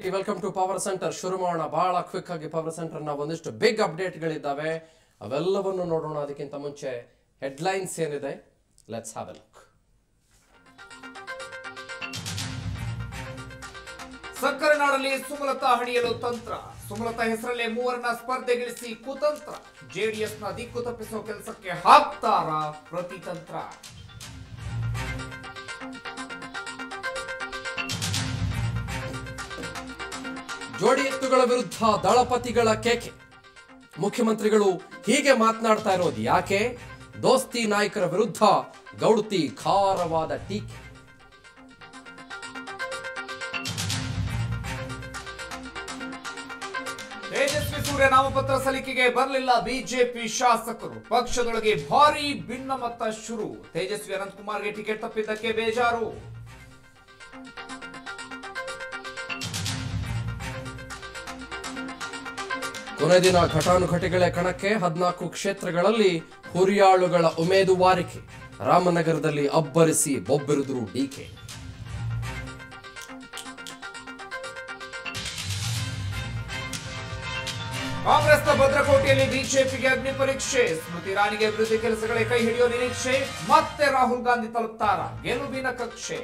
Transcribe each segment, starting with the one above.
Right welcome to power centre ಶುರು ಮಾಡೋಣ ಬಹಳ ಕ್ವಿಕ್ ಆಗಿ ಪವರ್ ಸೆಂಟರ್ ನ ಒಂದಿಷ್ಟು ಬಿಗ್ ಅಪ್ಡೇಟ್ಗಳಿದ್ದಾವೆ ಅವೆಲ್ಲವನ್ನು ನೋಡೋಣ ಅದಕ್ಕಿಂತ ಮುಂಚೆ ಹೆಡ್ಲೈನ್ಸ್ ಏನಿದೆ ಲೆಟ್ಸ್ ಹ್ಯಾವ್ ಎ ಲುಕ್ ಸಕ್ಕರೆ ನಾಡಲ್ಲಿ ಸುಮಲತಾ ಹಣಿಯಲು ತಂತ್ರ ಸುಮಲತಾ ಹೆಸರಲ್ಲೇ ಮೂವರನ್ನ ಸ್ಪರ್ಧೆಗಿಳಿಸಿ ಕುತಂತ್ರ ಜೆಡಿಎಸ್ನ ದಿಕ್ಕು ತಪ್ಪಿಸುವ ಕೆಲಸಕ್ಕೆ ಹಾಕ್ತಾರ ಪ್ರತಿತಂತ್ರ ಜೋಡಿ ಎತ್ತುಗಳ ವಿರುದ್ಧ ದಳಪತಿಗಳ ಕೇಕೆ ಮುಖ್ಯಮಂತ್ರಿಗಳು ಹೀಗೆ ಮಾತನಾಡ್ತಾ ಇರೋದು ಯಾಕೆ ದೋಸ್ತಿ ನಾಯಕರ ವಿರುದ್ಧ ಗೌಡತಿ ಖಾರವಾದ ಟೀಕೆ ತೇಜಸ್ವಿ ಸೂರ್ಯ ನಾಮಪತ್ರ ಸಲ್ಲಿಕೆಗೆ ಬರಲಿಲ್ಲ ಬಿಜೆಪಿ ಶಾಸಕರು ಪಕ್ಷದೊಳಗೆ ಭಾರಿ ಭಿನ್ನಮತ ಶುರು ತೇಜಸ್ವಿ ಅನಂತಕುಮಾರ್ಗೆ ಟಿಕೆಟ್ ತಪ್ಪಿದ್ದಕ್ಕೆ ಬೇಜಾರು ಕೊನೆ ದಿನ ಘಟಾನುಘಟಿಗಳ ಕಣಕ್ಕೆ ಹದಿನಾಲ್ಕು ಕ್ಷೇತ್ರಗಳಲ್ಲಿ ಹುರಿಯಾಳುಗಳ ಉಮೇದುವಾರಿಕೆ ರಾಮನಗರದಲ್ಲಿ ಅಬ್ಬರಿಸಿ ಬೊಬ್ಬೆರೆದರು ಡಿಕೆ ಕಾಂಗ್ರೆಸ್ನ ಭದ್ರಕೋಟೆಯಲ್ಲಿ ಬಿಜೆಪಿಗೆ ಅಗ್ನಿ ಪರೀಕ್ಷೆ ಸ್ಮೃತಿ ಇರಾನಿಗೆ ಅಭಿವೃದ್ಧಿ ಕೆಲಸಗಳೇ ಕೈ ಹಿಡಿಯುವ ನಿರೀಕ್ಷೆ ಮತ್ತೆ ರಾಹುಲ್ ಗಾಂಧಿ ತಲುಪ್ತಾರ ಗೆಲುವಿನ ಕಕ್ಷೆ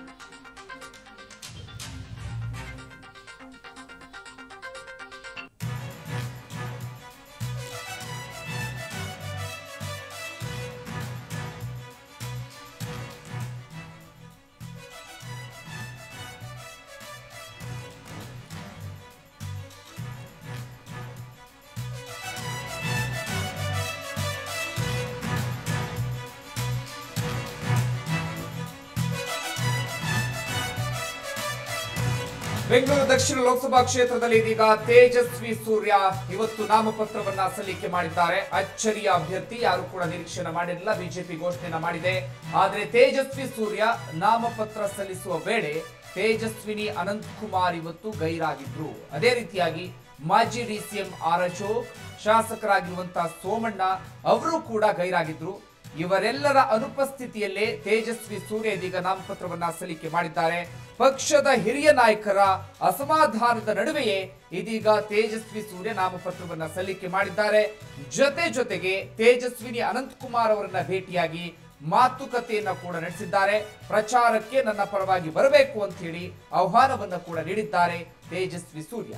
ಬೆಂಗಳೂರು ದಕ್ಷಿಣ ಲೋಕಸಭಾ ಕ್ಷೇತ್ರದಲ್ಲಿ ಇದೀಗ ತೇಜಸ್ವಿ ಸೂರ್ಯ ಇವತ್ತು ನಾಮಪತ್ರವನ್ನ ಸಲ್ಲಿಕೆ ಮಾಡಿದ್ದಾರೆ ಅಚ್ಚರಿಯ ಅಭ್ಯರ್ಥಿ ಯಾರು ಕೂಡ ನಿರೀಕ್ಷೆನ ಮಾಡಿರಲಿಲ್ಲ ಬಿಜೆಪಿ ಘೋಷಣೆಯನ್ನ ಮಾಡಿದೆ ಆದ್ರೆ ತೇಜಸ್ವಿ ಸೂರ್ಯ ನಾಮಪತ್ರ ಸಲ್ಲಿಸುವ ವೇಳೆ ತೇಜಸ್ವಿನಿ ಅನಂತಕುಮಾರ್ ಇವತ್ತು ಗೈರಾಗಿದ್ರು ಅದೇ ರೀತಿಯಾಗಿ ಮಾಜಿ ಡಿಸಿಎಂ ಆರ್ ಅಶೋಕ್ ಶಾಸಕರಾಗಿರುವಂತಹ ಸೋಮಣ್ಣ ಅವರು ಕೂಡ ಗೈರಾಗಿದ್ರು ಇವರೆಲ್ಲರ ಅನುಪಸ್ಥಿತಿಯಲ್ಲೇ ತೇಜಸ್ವಿ ಸೂರ್ಯ ಇದೀಗ ನಾಮಪತ್ರವನ್ನ ಸಲ್ಲಿಕೆ ಮಾಡಿದ್ದಾರೆ ಪಕ್ಷದ ಹಿರಿಯ ನಾಯಕರ ಅಸಮಾಧಾನದ ನಡುವೆಯೇ ಇದೀಗ ತೇಜಸ್ವಿ ಸೂರ್ಯ ನಾಮಪತ್ರವನ್ನ ಸಲ್ಲಿಕೆ ಮಾಡಿದ್ದಾರೆ ಜೊತೆ ಜೊತೆಗೆ ತೇಜಸ್ವಿನಿ ಅನಂತಕುಮಾರ್ ಅವರನ್ನ ಭೇಟಿಯಾಗಿ ಮಾತುಕತೆಯನ್ನ ಕೂಡ ನಡೆಸಿದ್ದಾರೆ ಪ್ರಚಾರಕ್ಕೆ ನನ್ನ ಪರವಾಗಿ ಬರಬೇಕು ಅಂತ ಹೇಳಿ ಆಹ್ವಾನವನ್ನ ಕೂಡ ನೀಡಿದ್ದಾರೆ ತೇಜಸ್ವಿ ಸೂರ್ಯ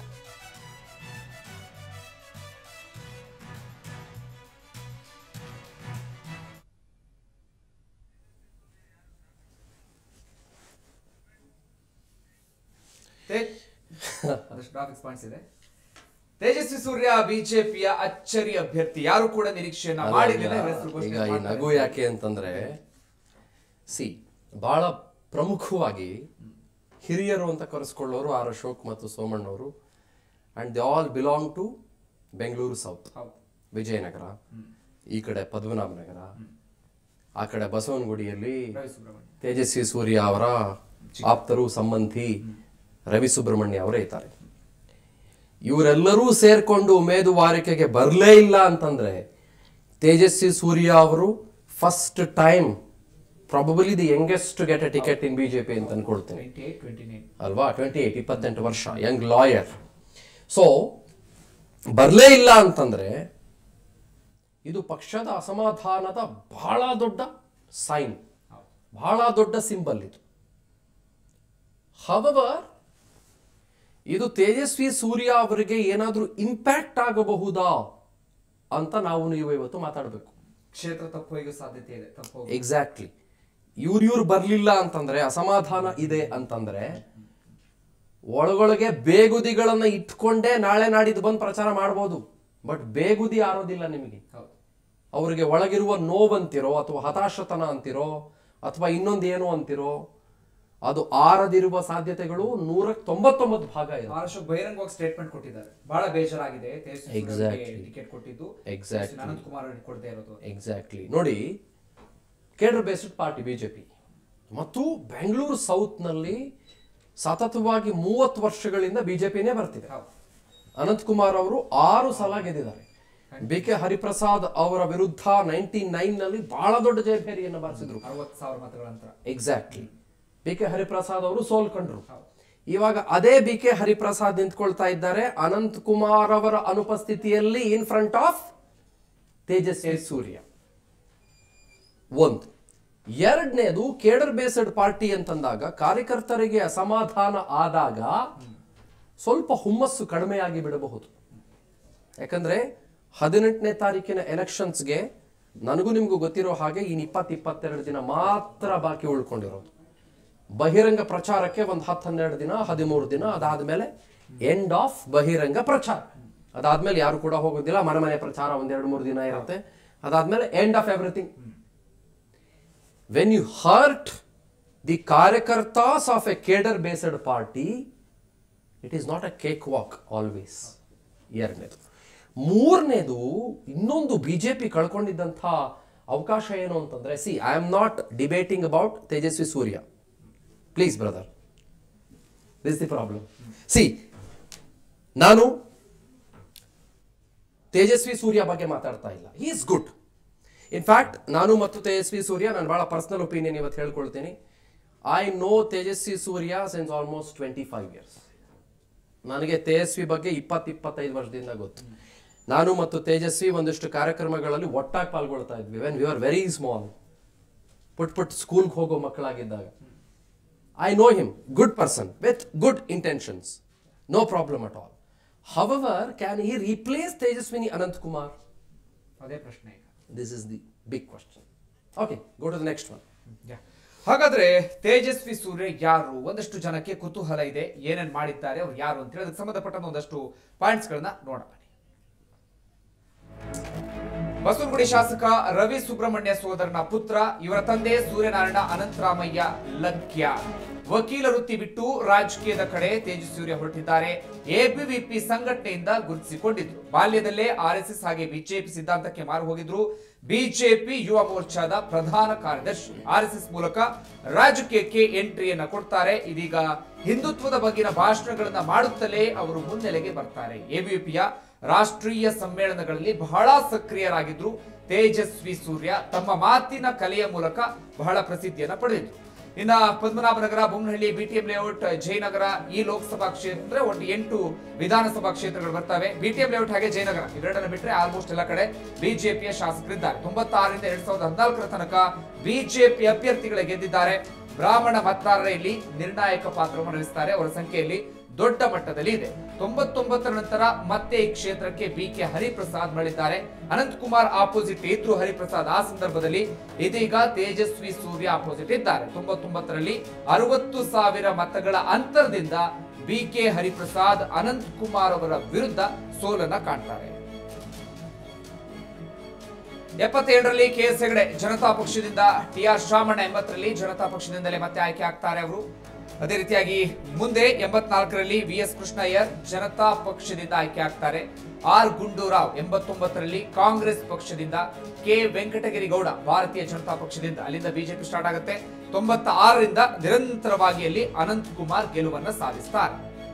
ತೇ- ಅದಷ್ಟು graphics points ಇದೆ ತೇಜಸ್ವಿ ಸೂರ್ಯ ಬಿಜೆಪಿಯ ಅಚ್ಚರಿ ಅಭ್ಯರ್ಥಿ ಯಾರು ಕೂಡ ನಿರೀಕ್ಷೆಯನ್ನ ಮಾಡಿರಲಿಲ್ಲ ಇವರ ಹೆಸರು ಘೋಷಣೆ ಈಗ ಈ ಮಾಡ್ತಾರೆ. ನಗು ಯಾಕೆ ಅಂತಂದ್ರೆ ಸಿ ಬಹಳ ಪ್ರಮುಖವಾಗಿ ಹಿರಿಯರು ಅಂತ ಕರೆಸ್ಕೊಳ್ಳೋರು ಆರ್ ಅಶೋಕ್ ಮತ್ತು ಸೋಮಣ್ಣವರು and they all belong to Bengaluru south ಹೌದು. ವಿಜಯನಗರ ಈ ಕಡೆ ಪದ್ಮನಾಭನಗರ ಆ ಕಡೆ ಬಸವನಗುಡಿಯಲ್ಲಿ ರವಿ ಸುಬ್ರಹ್ಮಣ್ಯ ತೇಜಸ್ವಿ ಸೂರ್ಯ ಅವರ ಆಪ್ತರು ಸಂಬಂಧಿ ರವಿ ಸುಬ್ರಹ್ಮಣ್ಯ ಅವರೇ ಇದ್ದಾರೆ ಇವರೆಲ್ಲರೂ ಸೇರ್ಕೊಂಡು ಉಮೇದುವಾರಿಕೆಗೆ ಬರಲೇ ಇಲ್ಲ ಅಂತಂದ್ರೆ ತೇಜಸ್ವಿ ಸೂರ್ಯ ಅವರು first time probably the youngest get a ticket in BJP ಅಂತ ಅನ್ಕೊಳ್ತೀನಿ ಟ್ವೆಂಟಿ ಏಟ್ ಟ್ವೆಂಟಿ ನೈನ್ ಅಲ್ವಾ ಟ್ವೆಂಟಿ ಏಟ್ ಇಪ್ಪತ್ತೆಂಟು ವರ್ಷ ಯಂಗ್ ಲಾಯರ್ ಸೊ ಬರಲೇ ಇಲ್ಲ ಅಂತಂದ್ರೆ ಇದು ಪಕ್ಷದ ಅಸಮಾಧಾನದ ಬಹಳ ದೊಡ್ಡ ಸೈನ್ ಬಹಳ ದೊಡ್ಡ ಸಿಂಬಲ್ ಇದು ಹವವರ್ ಇದು ತೇಜಸ್ವಿ ಸೂರ್ಯ ಅವರಿಗೆ ಏನಾದರೂ ಇಂಪ್ಯಾಕ್ಟ್ ಆಗಬಹುದಾ ಅಂತ ನಾವು ನೀವು ಇವತ್ತು ಮಾತಾಡಬೇಕು ಕ್ಷೇತ್ರ ತಪ್ಪು ಹೋಗೋ ಸಾಧ್ಯತೆ ಇದೆ ತಪ್ಪು ಹೋಗೋ- ಎಕ್ಸಾಕ್ಟ್ಲಿ ಇವ್ರು ಇವ್ರು ಬರ್ಲಿಲ್ಲ ಅಂತಂದ್ರೆ ಅಸಮಾಧಾನ ಇದೆ ಅಂತಂದ್ರೆ ಒಳಗೊಳಗೆ ಬೇಗುದಿಗಳನ್ನ ಇಟ್ಕೊಂಡೇ ನಾಳೆ ನಾಡಿದ್ದು ಬಂದು ಪ್ರಚಾರ ಮಾಡ್ಬೋದು ಬಟ್ ಬೇಗುದಿ ಆರೋದಿಲ್ಲ ನಿಮಗೆ ಹೌದು ಅವರಿಗೆ ಒಳಗಿರುವ ನೋವಂತಿರೋ ಅಥವಾ ಹತಾಶತನ ಅಂತಿರೋ ಅಥವಾ ಇನ್ನೊಂದು ಏನು ಅಂತಿರೋ ಅದು ಆರದಿರುವ ಸಾಧ್ಯತೆಗಳು ನೂರ ತೊಂಬತ್ತೊಂಬತ್ತು ಭಾಗ ಇದೆ ಆರ್ ಅಶೋಕ್ ಬಹಿರಂಗವಾಗಿ ಸ್ಟೇಟ್ಮೆಂಟ್ ಕೊಟ್ಟಿದ್ದಾರೆ ಬಹಳ ಬೇಜಾರಾಗಿದೆ ತೇಜಸ್ವಿ Exactly. ಟಿಕೆಟ್ ಕೊಟ್ಟಿದ್ದು Exactly. ಅನಂತ್ ಕುಮಾರ್ ಅವರಿಗೆ ಕೊಡದೇ ಇರೋದು ಎಕ್ಸಾಕ್ಟ್ಲಿ ನೋಡಿ ಕೇಡರ್ ಬೇಸ್ಡ್ ಪಾರ್ಟಿ ಬಿಜೆಪಿ ಮತ್ತು ಬೆಂಗಳೂರು ಸೌತ್ನಲ್ಲಿ ಸತತವಾಗಿ ಮೂವತ್ತು ವರ್ಷಗಳಿಂದ ಬಿಜೆಪಿನೇ ಬರ್ತಿದೆ ಹೌದು ಅನಂತಕುಮಾರ್ ಅವರು ಆರು ಸಲ ಗೆದ್ದಿದ್ದಾರೆ ಬಿ ಕೆ ಹರಿಪ್ರಸಾದ್ ಅವರ ವಿರುದ್ಧ ನೈನ್ಟಿ ನೈನ್ ನಲ್ಲಿ ಬಹಳ ದೊಡ್ಡ ಜಯಭೇರಿಯನ್ನು ಬಾರಿಸಿದ್ರು ಅರವತ್ತು ಸಾವಿರ ಮತಗಳ ನಂತರ ಎಕ್ಸಾಕ್ಟ್ಲಿ ಬಿ ಕೆ ಹರಿಪ್ರಸಾದ್ ಅವರು ಸೋಲ್ಕೊಂಡ್ರು ಹೌದು. ಇವಾಗ ಅದೇ ಬಿ ಕೆ ಹರಿಪ್ರಸಾದ್ ನಿಂತ್ಕೊಳ್ತಾ ಇದ್ದಾರೆ ಅನಂತ್ ಕುಮಾರ್ ಅವರ ಅನುಪಸ್ಥಿತಿಯಲ್ಲಿ in front of Tejasvi Surya ಒಂದು ಎರಡನೇದು ಕೇಡರ್ ಬೇಸ್ಡ್ ಪಾರ್ಟಿ ಅಂತಂದಾಗ ಕಾರ್ಯಕರ್ತರಿಗೆ ಅಸಮಾಧಾನ ಆದಾಗ ಸ್ವಲ್ಪ ಹುಮ್ಮಸ್ಸು ಕಡಿಮೆಯಾಗಿ ಬಿಡಬಹುದು ಯಾಕಂದ್ರೆ ಹದಿನೆಂಟನೇ ತಾರೀಕಿನ ಎಲೆಕ್ಷನ್ಸ್ಗೆ ನನಗೂ ನಿಮಗೂ ಗೊತ್ತಿರೋ ಹಾಗೆ ಇನ್ ಇಪ್ಪತ್ತು ಇಪ್ಪತ್ತೆರಡು ದಿನ ಮಾತ್ರ ಬಾಕಿ ಉಳ್ಕೊಂಡಿರೋದು ಬಹಿರಂಗ ಪ್ರಚಾರಕ್ಕೆ ಒಂದು ಹತ್ತು ಹನ್ನೆರಡು ದಿನ ಹದಿಮೂರು ದಿನ ಅದಾದ್ಮೇಲೆ ಎಂಡ್ ಆಫ್ ಬಹಿರಂಗ ಪ್ರಚಾರ ಅದಾದ್ಮೇಲೆ ಯಾರು ಕೂಡ ಹೋಗೋದಿಲ್ಲ ಮನೆ ಮನೆ ಪ್ರಚಾರ ಒಂದೆರಡು ಮೂರು ದಿನ ಇರುತ್ತೆ ಅದಾದ್ಮೇಲೆ end of everything when you hurt the ಕಾರ್ಯಕರ್ತಾಸ್ of a cadre based party it is not a cake walk always ಎರಡನೇದು ಮೂರನೇದು ಇನ್ನೊಂದು ಬಿಜೆಪಿ ಕಳ್ಕೊಂಡಿದ್ದಂಥ ಅವಕಾಶ ಏನು ಅಂತಂದ್ರೆ see I am not debating about Tejasvi Surya please brother this the problem see ನಾನು ತೇಜಸ್ವಿ ಸೂರ್ಯ ಬಗ್ಗೆ ಮಾತಾಡ್ತಾ ಇಲ್ಲ ಹಿ ಇಸ್ ಗುಡ್ ಇನ್ಫ್ಯಾಕ್ಟ್ ನಾನು ಮತ್ತು ತೇಜಸ್ವಿ ಸೂರ್ಯ ನಾನು ಬಹಳ ಪರ್ಸನಲ್ ಒಪಿನಿಯನ್ ಇವತ್ತು ಹೇಳ್ಕೊಳ್ತೀನಿ I know Tejasvi Surya since almost twenty five years ನನಗೆ ತೇಜಸ್ವಿ ಬಗ್ಗೆ ಇಪ್ಪತ್ತು ಇಪ್ಪತ್ತೈದು ವರ್ಷದಿಂದ ಗೊತ್ತು ನಾನು ಮತ್ತು ತೇಜಸ್ವಿ ಒಂದಿಷ್ಟು ಕಾರ್ಯಕ್ರಮಗಳಲ್ಲಿ ಒಟ್ಟಾಗಿ ಪಾಲ್ಗೊಳ್ತಾ ಇದ್ವಿ when we are very small ಪುಟ್ ಪುಟ್ ಸ್ಕೂಲ್ಗೆ ಹೋಗೋ ಮಕ್ಕಳಾಗಿದ್ದಾಗ I know him good person with good intentions no problem at all however can he replace Tejaswini Ananth Kumar ಅದೇ ಪ್ರಶ್ನೆ ಈಗ this is the big question okay go to the next one Yeah. ಹಾಗಾದ್ರೆ ತೇಜಸ್ವಿ ಸೂರ್ಯ ಯಾರು ಒಂದಷ್ಟು ಜನಕ್ಕೆ ಕುತೂಹಲ ಇದೆ ಏನೇನ್ ಮಾಡಿದ್ದಾರೆ ಅವ್ರು ಯಾರು ಅಂತ ಹೇಳಿ ಅದಕ್ಕೆ ಸಂಬಂಧಪಟ್ಟ ಒಂದಷ್ಟು ಪಾಯಿಂಟ್ಸ್ ಗಳನ್ನ ನೋಡೋಣ ಬನ್ನಿ ಬಸವನಗುಡಿ ಶಾಸಕ ರವಿ ಸುಬ್ರಹ್ಮಣ್ಯ ಸೋದರನ ಪುತ್ರ ಇವರ ತಂದೆ ಸೂರ್ಯನಾರಾಯಣ ಅನಂತರಾಮಯ್ಯ ಲಗ್ಯ ವಕೀಲ ವೃತ್ತಿ ಬಿಟ್ಟು ರಾಜಕೀಯದ ಕಡೆ ತೇಜಸ್ವಿ ಸೂರ್ಯ ಹೊರಟಿದ್ದಾರೆ ಎಬಿವಿಪಿ ಸಂಘಟನೆಯಿಂದ ಗುರುತಿಸಿಕೊಂಡಿದ್ರು ಬಾಲ್ಯದಲ್ಲೇ ಆರ್ಎಸ್ಎಸ್ ಹಾಗೆ ಬಿಜೆಪಿ ಸಿದ್ಧಾಂತಕ್ಕೆ ಮಾರು ಹೋಗಿದ್ರು ಬಿಜೆಪಿ ಯುವ ಮೋರ್ಚಾದ ಪ್ರಧಾನ ಕಾರ್ಯದರ್ಶಿ ಆರ್ಎಸ್ಎಸ್ ಮೂಲಕ ರಾಜಕೀಯಕ್ಕೆ ಎಂಟ್ರಿಯನ್ನ ಕೊಡ್ತಾರೆ ಇದೀಗ ಹಿಂದುತ್ವದ ಬಗ್ಗಿನ ಭಾಷಣಗಳನ್ನ ಮಾಡುತ್ತಲೇ ಅವರು ಮುನ್ನೆಲೆಗೆ ಬರ್ತಾರೆ ಎಬಿವಿಪಿಯ ರಾಷ್ಟ್ರೀಯ ಸಮ್ಮೇಳನಗಳಲ್ಲಿ ಬಹಳ ಸಕ್ರಿಯರಾಗಿದ್ರು ತೇಜಸ್ವಿ ಸೂರ್ಯ ತಮ್ಮ ಮಾತಿನ ಕಲೆಯ ಮೂಲಕ ಬಹಳ ಪ್ರಸಿದ್ಧಿಯನ್ನ ಪಡೆದಿದ್ರು ಇನ್ನ ಪದ್ಮನಾಭನಗರ ಬೊಮ್ಮನಹಳ್ಳಿ ಬಿಟಿಎಂ ಲೇಔಟ್ ಜಯನಗರ ಈ ಲೋಕಸಭಾ ಕ್ಷೇತ್ರ ಅಂದ್ರೆ ಒಂದು ಎಂಟು ವಿಧಾನಸಭಾ ಕ್ಷೇತ್ರಗಳು ಬರ್ತವೆ ಬಿಟಿಎಂ ಲೇಔಟ್ ಹಾಗೆ ಜಯನಗರ ಇವೆರಡನ್ನ ಬಿಟ್ರೆ ಆಲ್ಮೋಸ್ಟ್ ಎಲ್ಲ ಕಡೆ ಬಿಜೆಪಿಯ ಶಾಸಕರಿದ್ದಾರೆ ತೊಂಬತ್ತಾರರಿಂದ ಎರಡ್ ಸಾವಿರದ ಹದಿನಾಲ್ಕರ ತನಕ ಬಿಜೆಪಿ ಅಭ್ಯರ್ಥಿಗಳೇ ಗೆದ್ದಿದ್ದಾರೆ ಬ್ರಾಹ್ಮಣ ಮತದಾರರಲ್ಲಿ ನಿರ್ಣಾಯಕ ಪಾತ್ರವನ್ನು ವಹಿಸ್ತಾರೆ ಅವರ ಸಂಖ್ಯೆಯಲ್ಲಿ ದೊಡ್ಡ ಮಟ್ಟದಲ್ಲಿ ಇದೆ ತೊಂಬತ್ತೊಂಬತ್ತರ ನಂತರ ಮತ್ತೆ ಈ ಕ್ಷೇತ್ರಕ್ಕೆ ಬಿ ಕೆ ಹರಿಪ್ರಸಾದ್ ಮಳಿದ್ದಾರೆ ಅನಂತ್ ಕುಮಾರ್ ಆಪೋಸಿಟ್ ಇದ್ರು ಹರಿಪ್ರಸಾದ್ ಆ ಸಂದರ್ಭದಲ್ಲಿ ಇದೀಗ ತೇಜಸ್ವಿ ಸೂರ್ಯ ಆಪೋಸಿಟ್ ಇದ್ದಾರೆ ತೊಂಬತ್ತೊಂಬತ್ತರಲ್ಲಿ ಅರವತ್ತು ಸಾವಿರ ಮತಗಳ ಅಂತರದಿಂದ ಬಿ ಕೆ ಹರಿಪ್ರಸಾದ್ ಅನಂತ್ ಕುಮಾರ್ ಅವರ ವಿರುದ್ಧ ಸೋಲನ್ನ ಕಾಣ್ತಾರೆ ಎಪ್ಪತ್ತೇಳರಲ್ಲಿ ಕೆ ಎಸ್ ಹೆಗಡೆ ಜನತಾ ಪಕ್ಷದಿಂದ ಟಿ ಆರ್ ಶ್ರಾವಣ ಎಂಬತ್ತರಲ್ಲಿ ಜನತಾ ಪಕ್ಷದಿಂದಲೇ ಮತ್ತೆ ಆಯ್ಕೆ ಆಗ್ತಾರೆ ಅವರು ಅದೇ ರೀತಿಯಾಗಿ ಮುಂದೆ ಎಂಬತ್ನಾಲ್ಕರಲ್ಲಿ ವಿ ಎಸ್ ಕೃಷ್ಣಯ್ಯರ್ ಜನತಾ ಪಕ್ಷದಿಂದ ಆಯ್ಕೆ ಆಗ್ತಾರೆ ಆರ್ ಗುಂಡೂರಾವ್ ಎಂಬತ್ತೊಂಬತ್ತರಲ್ಲಿ ಕಾಂಗ್ರೆಸ್ ಪಕ್ಷದಿಂದ ಕೆ ವೆಂಕಟಗಿರಿ ಗೌಡ ಭಾರತೀಯ ಜನತಾ ಪಕ್ಷದಿಂದ ಅಲ್ಲಿಂದ ಬಿಜೆಪಿ ಸ್ಟಾರ್ಟ್ ಆಗುತ್ತೆ ತೊಂಬತ್ತ ಆರರಿಂದ ನಿರಂತರವಾಗಿ ಅಲ್ಲಿ ಅನಂತ್ ಕುಮಾರ್ ಗೆಲುವನ್ನ ಸಾಧಿಸ್ತಾರೆ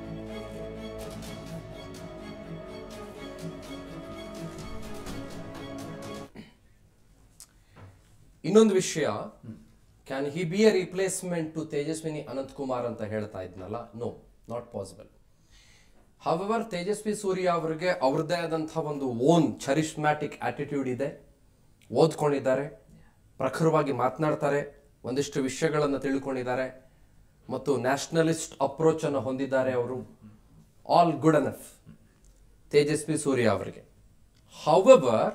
ಇನ್ನೊಂದು ವಿಷಯ can he be a replacement to Tejaswini Ananth Kumar ಅಂತ ಹೇಳ್ತಾ ಇದ್ನಲ್ಲ no not possible however Tejasvi Surya ಅವರಿಗೆ ಅವ್ರದ್ದೇ ಆದಂತಹ ಒಂದು ಓನ್ ಚರಿಷ್ಮ್ಯಾಟಿಕ್ ಆಟಿಟ್ಯೂಡ್ ಇದೆ ಓದ್ಕೊಂಡಿದ್ದಾರೆ ಪ್ರಖರವಾಗಿ ಮಾತನಾಡ್ತಾರೆ ಒಂದಿಷ್ಟು ವಿಷಯಗಳನ್ನು ತಿಳ್ಕೊಂಡಿದ್ದಾರೆ ಮತ್ತು ನ್ಯಾಷನಲಿಸ್ಟ್ ಅಪ್ರೋಚ್ ಅನ್ನು ಹೊಂದಿದ್ದಾರೆ ಅವರು all good enough Tejasvi Surya ಅವರಿಗೆ ಹವೆವರ್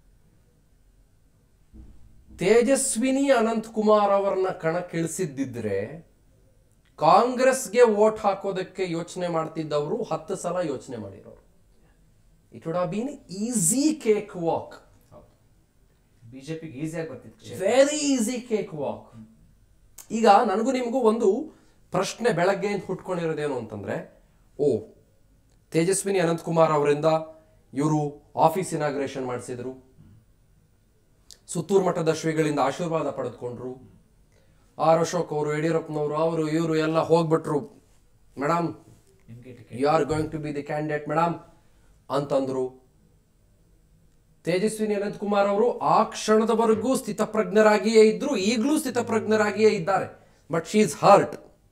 ತೇಜಸ್ವಿನಿ ಅನಂತ್ ಕುಮಾರ್ ಅವರನ್ನ ಕಣಕ್ಕಿಳಿಸಿದ್ದಿದ್ರೆ ಕಾಂಗ್ರೆಸ್ಗೆ ವೋಟ್ ಹಾಕೋದಕ್ಕೆ ಯೋಚನೆ ಮಾಡ್ತಿದ್ದವರು ಹತ್ತು ಸಲ ಯೋಚನೆ ಮಾಡಿರೋರು it would been easy cake walk ಬಿಜೆಪಿಗೆ ಈಸಿಯಾಗಿ ಬರ್ತಿತ್ತು ವೆರಿ ಈಸಿ ಕೇಕ್ ವಾಕ್ ಈಗ ನನಗೂ ನಿಮಗೂ ಒಂದು ಪ್ರಶ್ನೆ ಬೆಳಗ್ಗೆ ಹುಟ್ಕೊಂಡಿರೋದೇನು ಅಂತಂದ್ರೆ ಓ ತೇಜಸ್ವಿನಿ ಅನಂತ್ ಕುಮಾರ್ ಅವರಿಂದ ಇವರು ಆಫೀಸ್ ಇನಾಗ್ರೇಷನ್ ಮಾಡಿಸಿದ್ರು ಸುತ್ತೂರು ಮಠದ ಶ್ರೀಗಳಿಂದ ಆಶೀರ್ವಾದ ಪಡೆದುಕೊಂಡ್ರು ಆರ್ ಅಶೋಕ್ ಅವರು ಯಡಿಯೂರಪ್ಪನವರು ಅವರು ಇವರು ಎಲ್ಲ ಹೋಗ್ಬಿಟ್ರು ಮೇಡಮ್ ನಿಮ್ಗೆ ticket you are going to be the candidate madam ಅಂತಂದ್ರು ತೇಜಸ್ವಿನಿ ಅನಂತ್ ಕುಮಾರ್ ಅವರು ಆ ಕ್ಷಣದವರೆಗೂ ಸ್ಥಿತಪ್ರಜ್ಞರಾಗಿಯೇ ಇದ್ರು ಈಗಲೂ ಸ್ಥಿತಪ್ರಜ್ಞರಾಗಿಯೇ ಇದ್ದಾರೆ ಬಟ್ ಶಿ ಇಸ್ ಹರ್ಟ್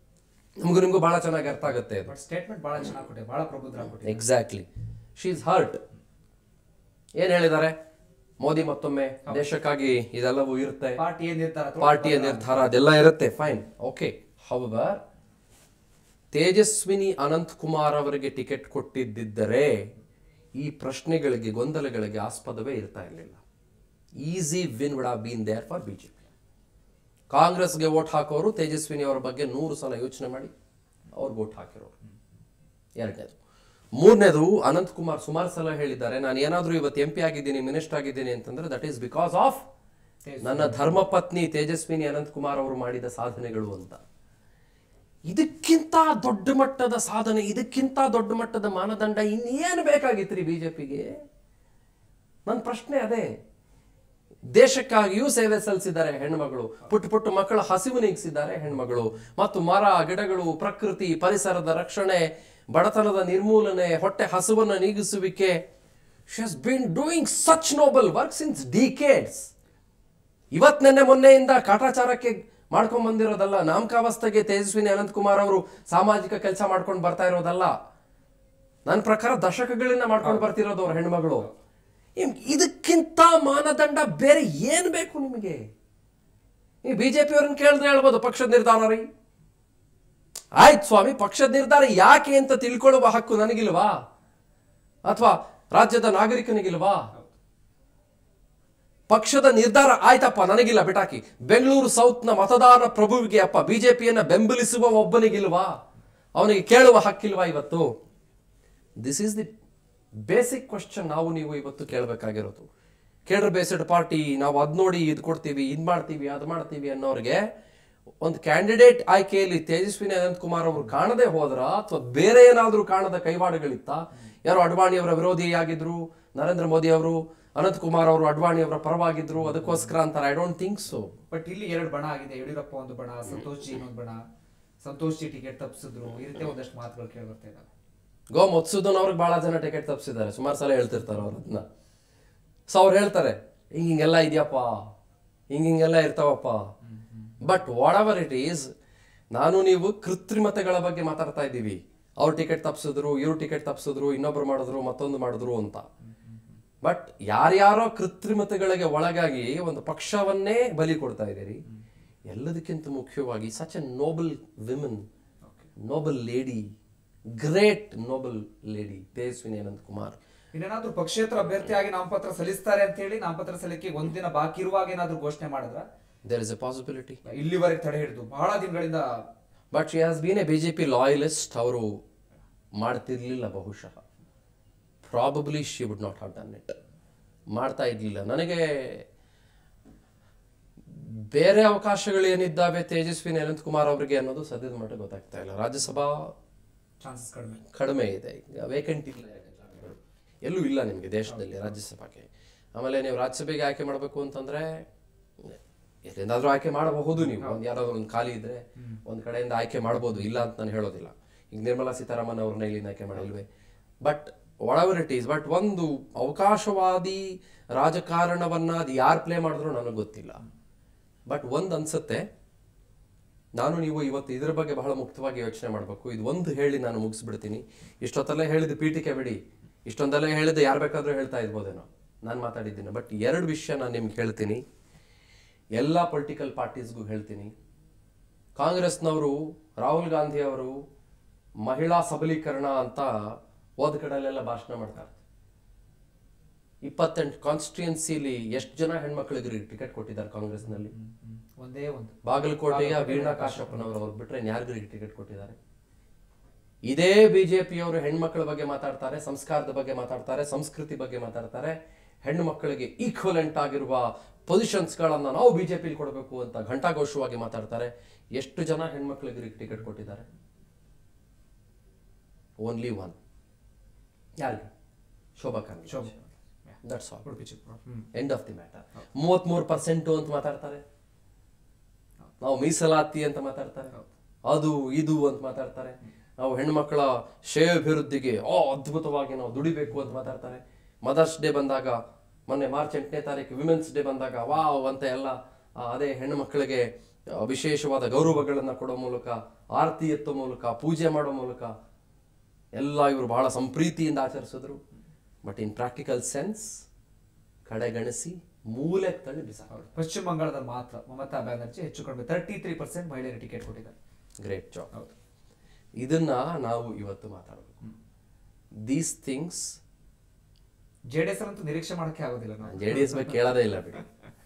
ನಮಗೂ ನಿಮಗೂ ಬಹಳ ಚೆನ್ನಾಗಿ ಅರ್ಥ ಆಗುತ್ತೆ ಅದು ಬಟ್ ಸ್ಟೇಟ್ಮೆಂಟ್ ಬಹಳ ಚೆನ್ನಾಗಿ ಕೊಟ್ಟೆ ಬಹಳ ಪ್ರಬುದ್ಧ ಕೊಟ್ಟೆ ಎಕ್ಸಾಕ್ಟ್ಲಿ ಶಿ ಇಸ್ ಹರ್ಟ್ ಏನ್ ಹೇಳಿದ್ದಾರೆ ಮೋದಿ ಮತ್ತೊಮ್ಮೆ ದೇಶಕ್ಕಾಗಿ ಇದೆಲ್ಲವೂ ಇರುತ್ತೆ ಪಾರ್ಟಿ ಏನ್ ನಿರ್ಧಾರ ತಗೊಳ್ಳುತ್ತೋ ಪಾರ್ಟಿಯ ನಿರ್ಧಾರ ಅದೆಲ್ಲ ಇರುತ್ತೆ fine okay however Tejaswini Ananth Kumar ಅವರಿಗೆ ಟಿಕೆಟ್ ಕೊಟ್ಟಿದ್ದರೆ ಈ ಪ್ರಶ್ನೆಗಳಿಗೆ ಗೊಂದಲಗಳಿಗೆ ಆಸ್ಪದವೇ ಇರ್ತಾ ಇರಲಿಲ್ಲ easy win would have been there for BJP ಕಾಂಗ್ರೆಸ್ಗೆ ವೋಟ್ ಹಾಕೋರು ತೇಜಸ್ವಿನಿ ಅವರ ಬಗ್ಗೆ ನೂರು ಸಲ ಯೋಚನೆ ಮಾಡಿ ಅವ್ರಿಗೆ ವೋಟ್ ಹಾಕಿರೋರು ಎರಡನೇದು ಮೂರನೇದು ಅನಂತ್ ಕುಮಾರ್ ಸುಮಾರು ಸಲ ಹೇಳಿದ್ದಾರೆ ನಾನು ಏನಾದರೂ ಇವತ್ತು ಎಂ ಪಿ ಆಗಿದ್ದೀನಿ ಮಿನಿಸ್ಟರ್ ಆಗಿದ್ದೀನಿ ಅಂತಂದ್ರೆ ದಟ್ ಈಸ್ ಬಿಕಾಸ್ ಆಫ್ ನನ್ನ ಧರ್ಮಪತ್ನಿ ತೇಜಸ್ವಿನಿ ಅನಂತ್ ಕುಮಾರ್ ಅವರು ಮಾಡಿದ ಸಾಧನೆಗಳು ಅಂತ ಇದಕ್ಕಿಂತ ದೊಡ್ಡ ಮಟ್ಟದ ಸಾಧನೆ ಇದಕ್ಕಿಂತ ದೊಡ್ಡ ಮಟ್ಟದ ಮಾನದಂಡ ಇನ್ನೇನು ಬೇಕಾಗಿತ್ರಿ ಬಿಜೆಪಿಗೆ ನನ್ನ ಪ್ರಶ್ನೆ ಅದೇ ದೇಶಕ್ಕಾಗಿಯೂ ಸೇವೆ ಸಲ್ಲಿಸಿದ್ದಾರೆ ಹೆಣ್ಮಗಳು ಪುಟ್ಟ ಪುಟ್ಟ ಮಕ್ಕಳ ಹಸಿವು ನೀಗಿಸಿದ್ದಾರೆ ಹೆಣ್ಮಗಳು ಮತ್ತು ಮರ ಗಿಡಗಳು ಪ್ರಕೃತಿ ಪರಿಸರದ ರಕ್ಷಣೆ ಬಡತನದ ನಿರ್ಮೂಲನೆ ಹೊಟ್ಟೆ ಹಸುವನ್ನು ನೀಗಿಸುವಿಕೆ she has been doing such noble work since decades ಇವತ್ ನೆನ್ನೆ ಮೊನ್ನೆಯಿಂದ ಕಾಟಾಚಾರಕ್ಕೆ ಮಾಡ್ಕೊಂಡ್ ಬಂದಿರೋದಲ್ಲ ನಾಮಕಾವಸ್ಥೆಗೆ ತೇಜಸ್ವಿನಿ ಅನಂತ್ ಕುಮಾರ್ ಅವರು ಸಾಮಾಜಿಕ ಕೆಲಸ ಮಾಡ್ಕೊಂಡು ಬರ್ತಾ ಇರೋದಲ್ಲ ನನ್ನ ಪ್ರಕಾರ ದಶಕಗಳಿಂದ ಮಾಡ್ಕೊಂಡು ಬರ್ತಿರೋದು ಅವ್ರ ಹೆಣ್ಮಗಳು ಇಮ್- ಇದಕ್ಕಿಂತ ಮಾನದಂಡ ಬೇರೆ ಏನ್ ಬೇಕು ನಿಮಗೆ ಈ ಬಿಜೆಪಿ ಅವ್ರನ್ನ ಕೇಳಿದ್ರೆ ಹೇಳ್ಬೋದು ಪಕ್ಷದ ನಿರ್ಧಾರ ರೀ ಆಯ್ತು ಸ್ವಾಮಿ ಪಕ್ಷದ ನಿರ್ಧಾರ ಯಾಕೆ ಅಂತ ತಿಳ್ಕೊಳ್ಳುವ ಹಕ್ಕು ನನಗಿಲ್ವಾ ಅಥವಾ ರಾಜ್ಯದ ನಾಗರಿಕನಿಗಿಲ್ವಾ ಪಕ್ಷದ ನಿರ್ಧಾರ ಆಯ್ತಪ್ಪ ನನಗಿಲ್ಲ ಬಿಟಾಕಿ ಬೆಂಗಳೂರು ಸೌತ್ನ ಮತದಾರ ಪ್ರಭುವಿಗೆ ಅಪ್ಪ ಬಿಜೆಪಿಯನ್ನ ಬೆಂಬಲಿಸುವ ಒಬ್ಬನಿಗಿಲ್ವಾ ಅವನಿಗೆ ಕೇಳುವ ಹಕ್ಕಿಲ್ವಾ ಇವತ್ತು this is the basic question ನಾವು ನೀವು ಇವತ್ತು ಕೇಳಬೇಕಾಗಿರೋದು ಕೇಡ್ರ್ ಬೇಸ್ಡ್ ಪಾರ್ಟಿ ನಾವು ಅದ್ ನೋಡಿ ಇದು ಕೊಡ್ತೀವಿ ಇದ್ ಮಾಡ್ತೀವಿ ಅದ್ ಮಾಡ್ತೀವಿ ಅನ್ನೋರಿಗೆ ಒಂದು ಕ್ಯಾಂಡಿಡೇಟ್ ಆಯ್ಕೆಯಲ್ಲಿ ತೇಜಸ್ವಿನಿ ಅನಂತ್ ಕುಮಾರ್ ಅವರು ಕಾಣದೆ ಹೋದ್ರ ಅಥವಾ ಬೇರೆ ಏನಾದ್ರೂ ಕಾಣದ ಕೈವಾಡಗಳಿತ್ತ ಯಾರೋ ಅಡ್ವಾಣಿ ಅವರ ವಿರೋಧಿಯಾಗಿದ್ರು ನರೇಂದ್ರ ಮೋದಿ ಅವರು ಅನಂತ್ ಕುಮಾರ್ ಅವರು ಅಡ್ವಾಣಿ ಅವರ ಪರವಾಗಿದ್ರು ಅದಕ್ಕೋಸ್ಕರ ಅಂತಾರೆ I don't think so but ಇಲ್ಲಿ ಎರಡು ಬಣ ಆಗಿದೆ ಯಡಿಯೂರಪ್ಪ ಒಂದು ಬಣ ಸಂತೋಷ್ ಜಿ ಇನ್ನೊಂದು ಬಣ ಸಂತೋಷ್ ಜಿ ಟಿಕೆಟ್ ತಪ್ಪಿಸಿದ್ರು ಈ ರೀತಿ ಒಂದಷ್ಟು ಮಾತುಗಳು ಕೇಳಿ ಬರ್ತಾ ಇದ್ದಾವೆ ಗೋ ಮತ್ಸುದನ್ ಅವ್ರಿಗೆ ಬಹಳ ಜನ ಟಿಕೆಟ್ ತಪ್ಪಿಸಿದ್ದಾರೆ ಸುಮಾರು ಸಲ ಹೇಳ್ತಿರ್ತಾರೆ ಅವ್ರು ಅದನ್ನ ಸೊ ಅವ್ರು ಹೇಳ್ತಾರೆ ಹಿಂಗ್ ಹಿಂಗೆಲ್ಲ ಇದೆಯಪ್ಪ ಹಿಂಗ್ ಹಿಂಗೆಲ್ಲ ಇರ್ತಾವಪ್ಪ but whatever it is ನಾನು ನೀವು ಕೃತ್ರಿಮತೆಗಳ ಬಗ್ಗೆ ಮಾತಾಡ್ತಾ ಇದ್ದೀವಿ ಅವ್ರು ಟಿಕೆಟ್ ತಪ್ಸಿದ್ರು ಇವ್ರು ಟಿಕೆಟ್ ತಪ್ಸಿದ್ರು ಇನ್ನೊಬ್ರು ಮಾಡಿದ್ರು ಮತ್ತೊಂದು ಮಾಡಿದ್ರು ಅಂತ ಬಟ್ ಯಾರ್ಯಾರೋ ಕೃತ್ರಿಮತೆಗಳಿಗೆ ಒಳಗಾಗಿ ಒಂದು ಪಕ್ಷವನ್ನೇ ಬಲಿ ಕೊಡ್ತಾ ಇದ್ದೀರಿ ಎಲ್ಲದಕ್ಕಿಂತ ಮುಖ್ಯವಾಗಿ such a noble women noble lady great noble lady Tejaswini Ananth Kumar ಇನ್ನೇನಾದ್ರೂ ಪಕ್ಷೇತರ ಅಭ್ಯರ್ಥಿಯಾಗಿ ನಾಮಪತ್ರ ಸಲ್ಲಿಸ್ತಾರೆ ಅಂತ ಹೇಳಿ ನಾಮಪತ್ರ ಸಲ್ಲಿಕೆ ಒಂದಿನ ಬಾಕಿ ಇರುವಾಗ ಏನಾದ್ರೂ ಘೋಷಣೆ ಮಾಡಿದ್ರ ದೇರ್ ಇಸ್ ಎ ಪಾಸಿಬಿಲಿಟಿ ಇಲ್ಲಿವರೆಗೆ ತಡೆ ಹಿಡಿದು ಬಹಳ ದಿನಗಳಿಂದ but she has been a B J P loyalist ಅವರು ಮಾಡ್ತಿರ್ಲಿಲ್ಲ ಬಹುಶಃ probably she would not have done it ಮಾಡ್ತಾ ಇರಲಿಲ್ಲ ನನಗೆ ಬೇರೆ ಅವಕಾಶಗಳು ಏನಿದ್ದಾವೆ ತೇಜಸ್ವಿನಿ ಅನಂತ್ ಕುಮಾರ್ ಅವರಿಗೆ ಅನ್ನೋದು ಸದ್ಯದ ಮಟ್ಟಿಗೆ ಗೊತ್ತಾಗ್ತಾ ಇಲ್ಲ ರಾಜ್ಯಸಭಾ ಚಾನ್ಸಸ್ ಕಡಿಮೆ ಕಡಿಮೆ ಇದೆ ಈಗ ವೇಕೆಂಟ್ ಇಲ್ಲ ಜಾಗಗಳು. ಎಲ್ಲೂ ಇಲ್ಲ ನಿಮಗೆ ದೇಶದಲ್ಲಿ ರಾಜ್ಯಸಭಾಗೆ ಆಮೇಲೆ ನೀವು ರಾಜ್ಯಸಭೆಗೆ ಆಯ್ಕೆ ಮಾಡಬೇಕು ಅಂತಂದ್ರೆ ಎಲ್ಲಿಂದಾದ್ರೂ ಆಯ್ಕೆ ಮಾಡಬಹುದು ನೀವು ಒಂದು ಯಾರಾದ್ರೂ ಒಂದು ಖಾಲಿ ಇದ್ರೆ ಒಂದು ಕಡೆಯಿಂದ ಆಯ್ಕೆ ಮಾಡ್ಬೋದು ಇಲ್ಲ ಅಂತ ನಾನು ಹೇಳೋದಿಲ್ಲ ಈಗ ನಿರ್ಮಲಾ ಸೀತಾರಾಮನ್ ಅವ್ರನ್ನ ಇಲ್ಲಿಂದ ಆಯ್ಕೆ ಮಾಡಿಲ್ವೇ but however it is but ಒಂದು ಅವಕಾಶವಾದಿ ರಾಜಕಾರಣವನ್ನ ಅದು ಯಾರು ಪ್ಲೇ ಮಾಡಿದ್ರು ನನಗೆ ಗೊತ್ತಿಲ್ಲ ಬಟ್ ಒಂದು ಅನ್ಸುತ್ತೆ ನಾನು ನೀವು ಇವತ್ತು ಇದ್ರ ಬಗ್ಗೆ ಬಹಳ ಮುಕ್ತವಾಗಿ ಯೋಚನೆ ಮಾಡಬೇಕು ಇದು ಒಂದು ಹೇಳಿ ನಾನು ಮುಗಿಸ್ಬಿಡ್ತೀನಿ ಇಷ್ಟೊತ್ತಲ್ಲೇ ಹೇಳಿದ ಪೀಠಿಕೆ ಬಿಡಿ ಇಷ್ಟೊಂದೆಲ್ಲ ಹೇಳಿದ ಯಾರು ಬೇಕಾದ್ರೂ ಹೇಳ್ತಾ ಇರ್ಬೋದೇನೋ ನಾನು ಮಾತಾಡಿದ್ದೀನಿ ಬಟ್ ಎರಡು ವಿಷಯ ನಾನು ನಿಮ್ಗೆ ಹೇಳ್ತೀನಿ ಎಲ್ಲ ಪೊಲಿಟಿಕಲ್ ಪಾರ್ಟೀಸ್ಗೂ ಹೇಳ್ತೀನಿ ಕಾಂಗ್ರೆಸ್ನವರು ರಾಹುಲ್ ಗಾಂಧಿ ಅವರು ಮಹಿಳಾ ಸಬಲೀಕರಣ ಅಂತ ಹೋದ ಕಡೆಯಲ್ಲೆಲ್ಲ ಭಾಷಣ ಮಾಡ್ತಾರೆ ಇಪ್ಪತ್ತೆಂಟು ಕಾನ್ಸ್ಟಿಟ್ಯೂನ್ಸಿಲಿ ಎಷ್ಟು ಜನ ಹೆಣ್ಮಕ್ಳಿಗೆ ಟಿಕೆಟ್ ಕೊಟ್ಟಿದ್ದಾರೆ ಕಾಂಗ್ರೆಸ್ನಲ್ಲಿ ಒಂದೇ ಒಂದು ಬಾಗಲಕೋಟೆಯ ವೀಣಾ ಕಾಶ್ಯಪ್ಪನವರು ಅವ್ರು ಬಿಟ್ರೆ ಯಾರಿಗೂ ಟಿಕೆಟ್ ಕೊಟ್ಟಿದ್ದಾರೆ ಇದೇ ಬಿಜೆಪಿಯವರು ಹೆಣ್ಮಕ್ಳ ಬಗ್ಗೆ ಮಾತಾಡ್ತಾರೆ ಸಂಸ್ಕಾರದ ಬಗ್ಗೆ ಮಾತಾಡ್ತಾರೆ ಸಂಸ್ಕೃತಿ ಬಗ್ಗೆ ಮಾತಾಡ್ತಾರೆ ಹೆಣ್ಣು ಮಕ್ಕಳಿಗೆ ಈಕ್ವಲೆಂಟ್ ಆಗಿರುವ ಪೊಸಿಷನ್ಸ್ಗಳನ್ನ ನಾವು ಬಿಜೆಪಿಲಿ ಕೊಡಬೇಕು ಅಂತ ಘಂಟಾಘೋಷವಾಗಿ ಮಾತಾಡ್ತಾರೆ ಎಷ್ಟು ಜನ ಹೆಣ್ಮಕ್ಳಿಗೆ ಟಿಕೆಟ್ ಕೊಟ್ಟಿದ್ದಾರೆ ಓನ್ಲಿ ಒನ್ ಯಾರಿಗೆ Shobha Congress Shobha. That's all Udupi Chikkaballapur hmm end of the matter ಮೂವತ್ಮೂರು ಪರ್ಸೆಂಟು ಅಂತ ಮಾತಾಡ್ತಾರೆ ನಾವು ಮೀಸಲಾತಿ ಅಂತ ಮಾತಾಡ್ತಾರೆ ಅದು ಇದು ಅಂತ ಮಾತಾಡ್ತಾರೆ ನಾವು ಹೆಣ್ಮಕ್ಳ ಶ್ರೇಯೋಭಿವೃದ್ಧಿಗೆ ಓ ಅದ್ಭುತವಾಗಿ ನಾವು ದುಡಿಬೇಕು ಅಂತ ಮಾತಾಡ್ತಾರೆ ಮದರ್ಸ್ ಡೇ ಬಂದಾಗ ಮೊನ್ನೆ ಮಾರ್ಚ್ ಎಂಟನೇ ತಾರೀಕು ವಿಮೆನ್ಸ್ ಡೇ ಬಂದಾಗ ವಾವ್ ಅಂತ ಎಲ್ಲ ಆ, ಅದೇ ಹೆಣ್ಣು ಮಕ್ಕಳಿಗೆ ಆ, ವಿಶೇಷವಾದ ಗೌರವಗಳನ್ನು ಕೊಡೋ ಮೂಲಕ ಆರತಿ ಎತ್ತೋ ಮೂಲಕ ಪೂಜೆ ಮಾಡೋ ಮೂಲಕ ಎಲ್ಲ ಇವರು ಬಹಳ ಸಂಪ್ರೀತಿಯಿಂದ ಆಚರಿಸಿದ್ರು ಬಟ್ ಇನ್ ಪ್ರಾಕ್ಟಿಕಲ್ ಸೆನ್ಸ್ ಕಡೆಗಣಿಸಿ ಮೂಲೆ ತಳ್ಳಿ ಬಿಸಾಕ ಹೌದು. ಪಶ್ಚಿಮ ಬಂಗಾಳದಲ್ಲಿ ಮಾತ್ರ ಮಮತಾ ಬ್ಯಾನರ್ಜಿ ಹೆಚ್ಚು ಕಡಿಮೆ ತರ್ಟಿ ತ್ರೀ ಪರ್ಸೆಂಟ್ ಮಹಿಳೆಯರಿಗೆ ಟಿಕೆಟ್ ಕೊಟ್ಟಿದ್ದಾರೆ ಗ್ರೇಟ್ ಜಾಬ್ ಹೌದು ಇದನ್ನ ನಾವು ಇವತ್ತು ಮಾತಾಡಬೇಕು these things J D S ಅಂತೂ ನಿರೀಕ್ಷೆ ಮಾಡಕ್ಕೆ ಆಗೋದಿಲ್ಲ ನಾವು ಜೆ ಡಿ ಎಸ್ ಬಗ್ಗೆ ಕೇಳೋದೇ ಇಲ್ಲ ಬಿಡಿ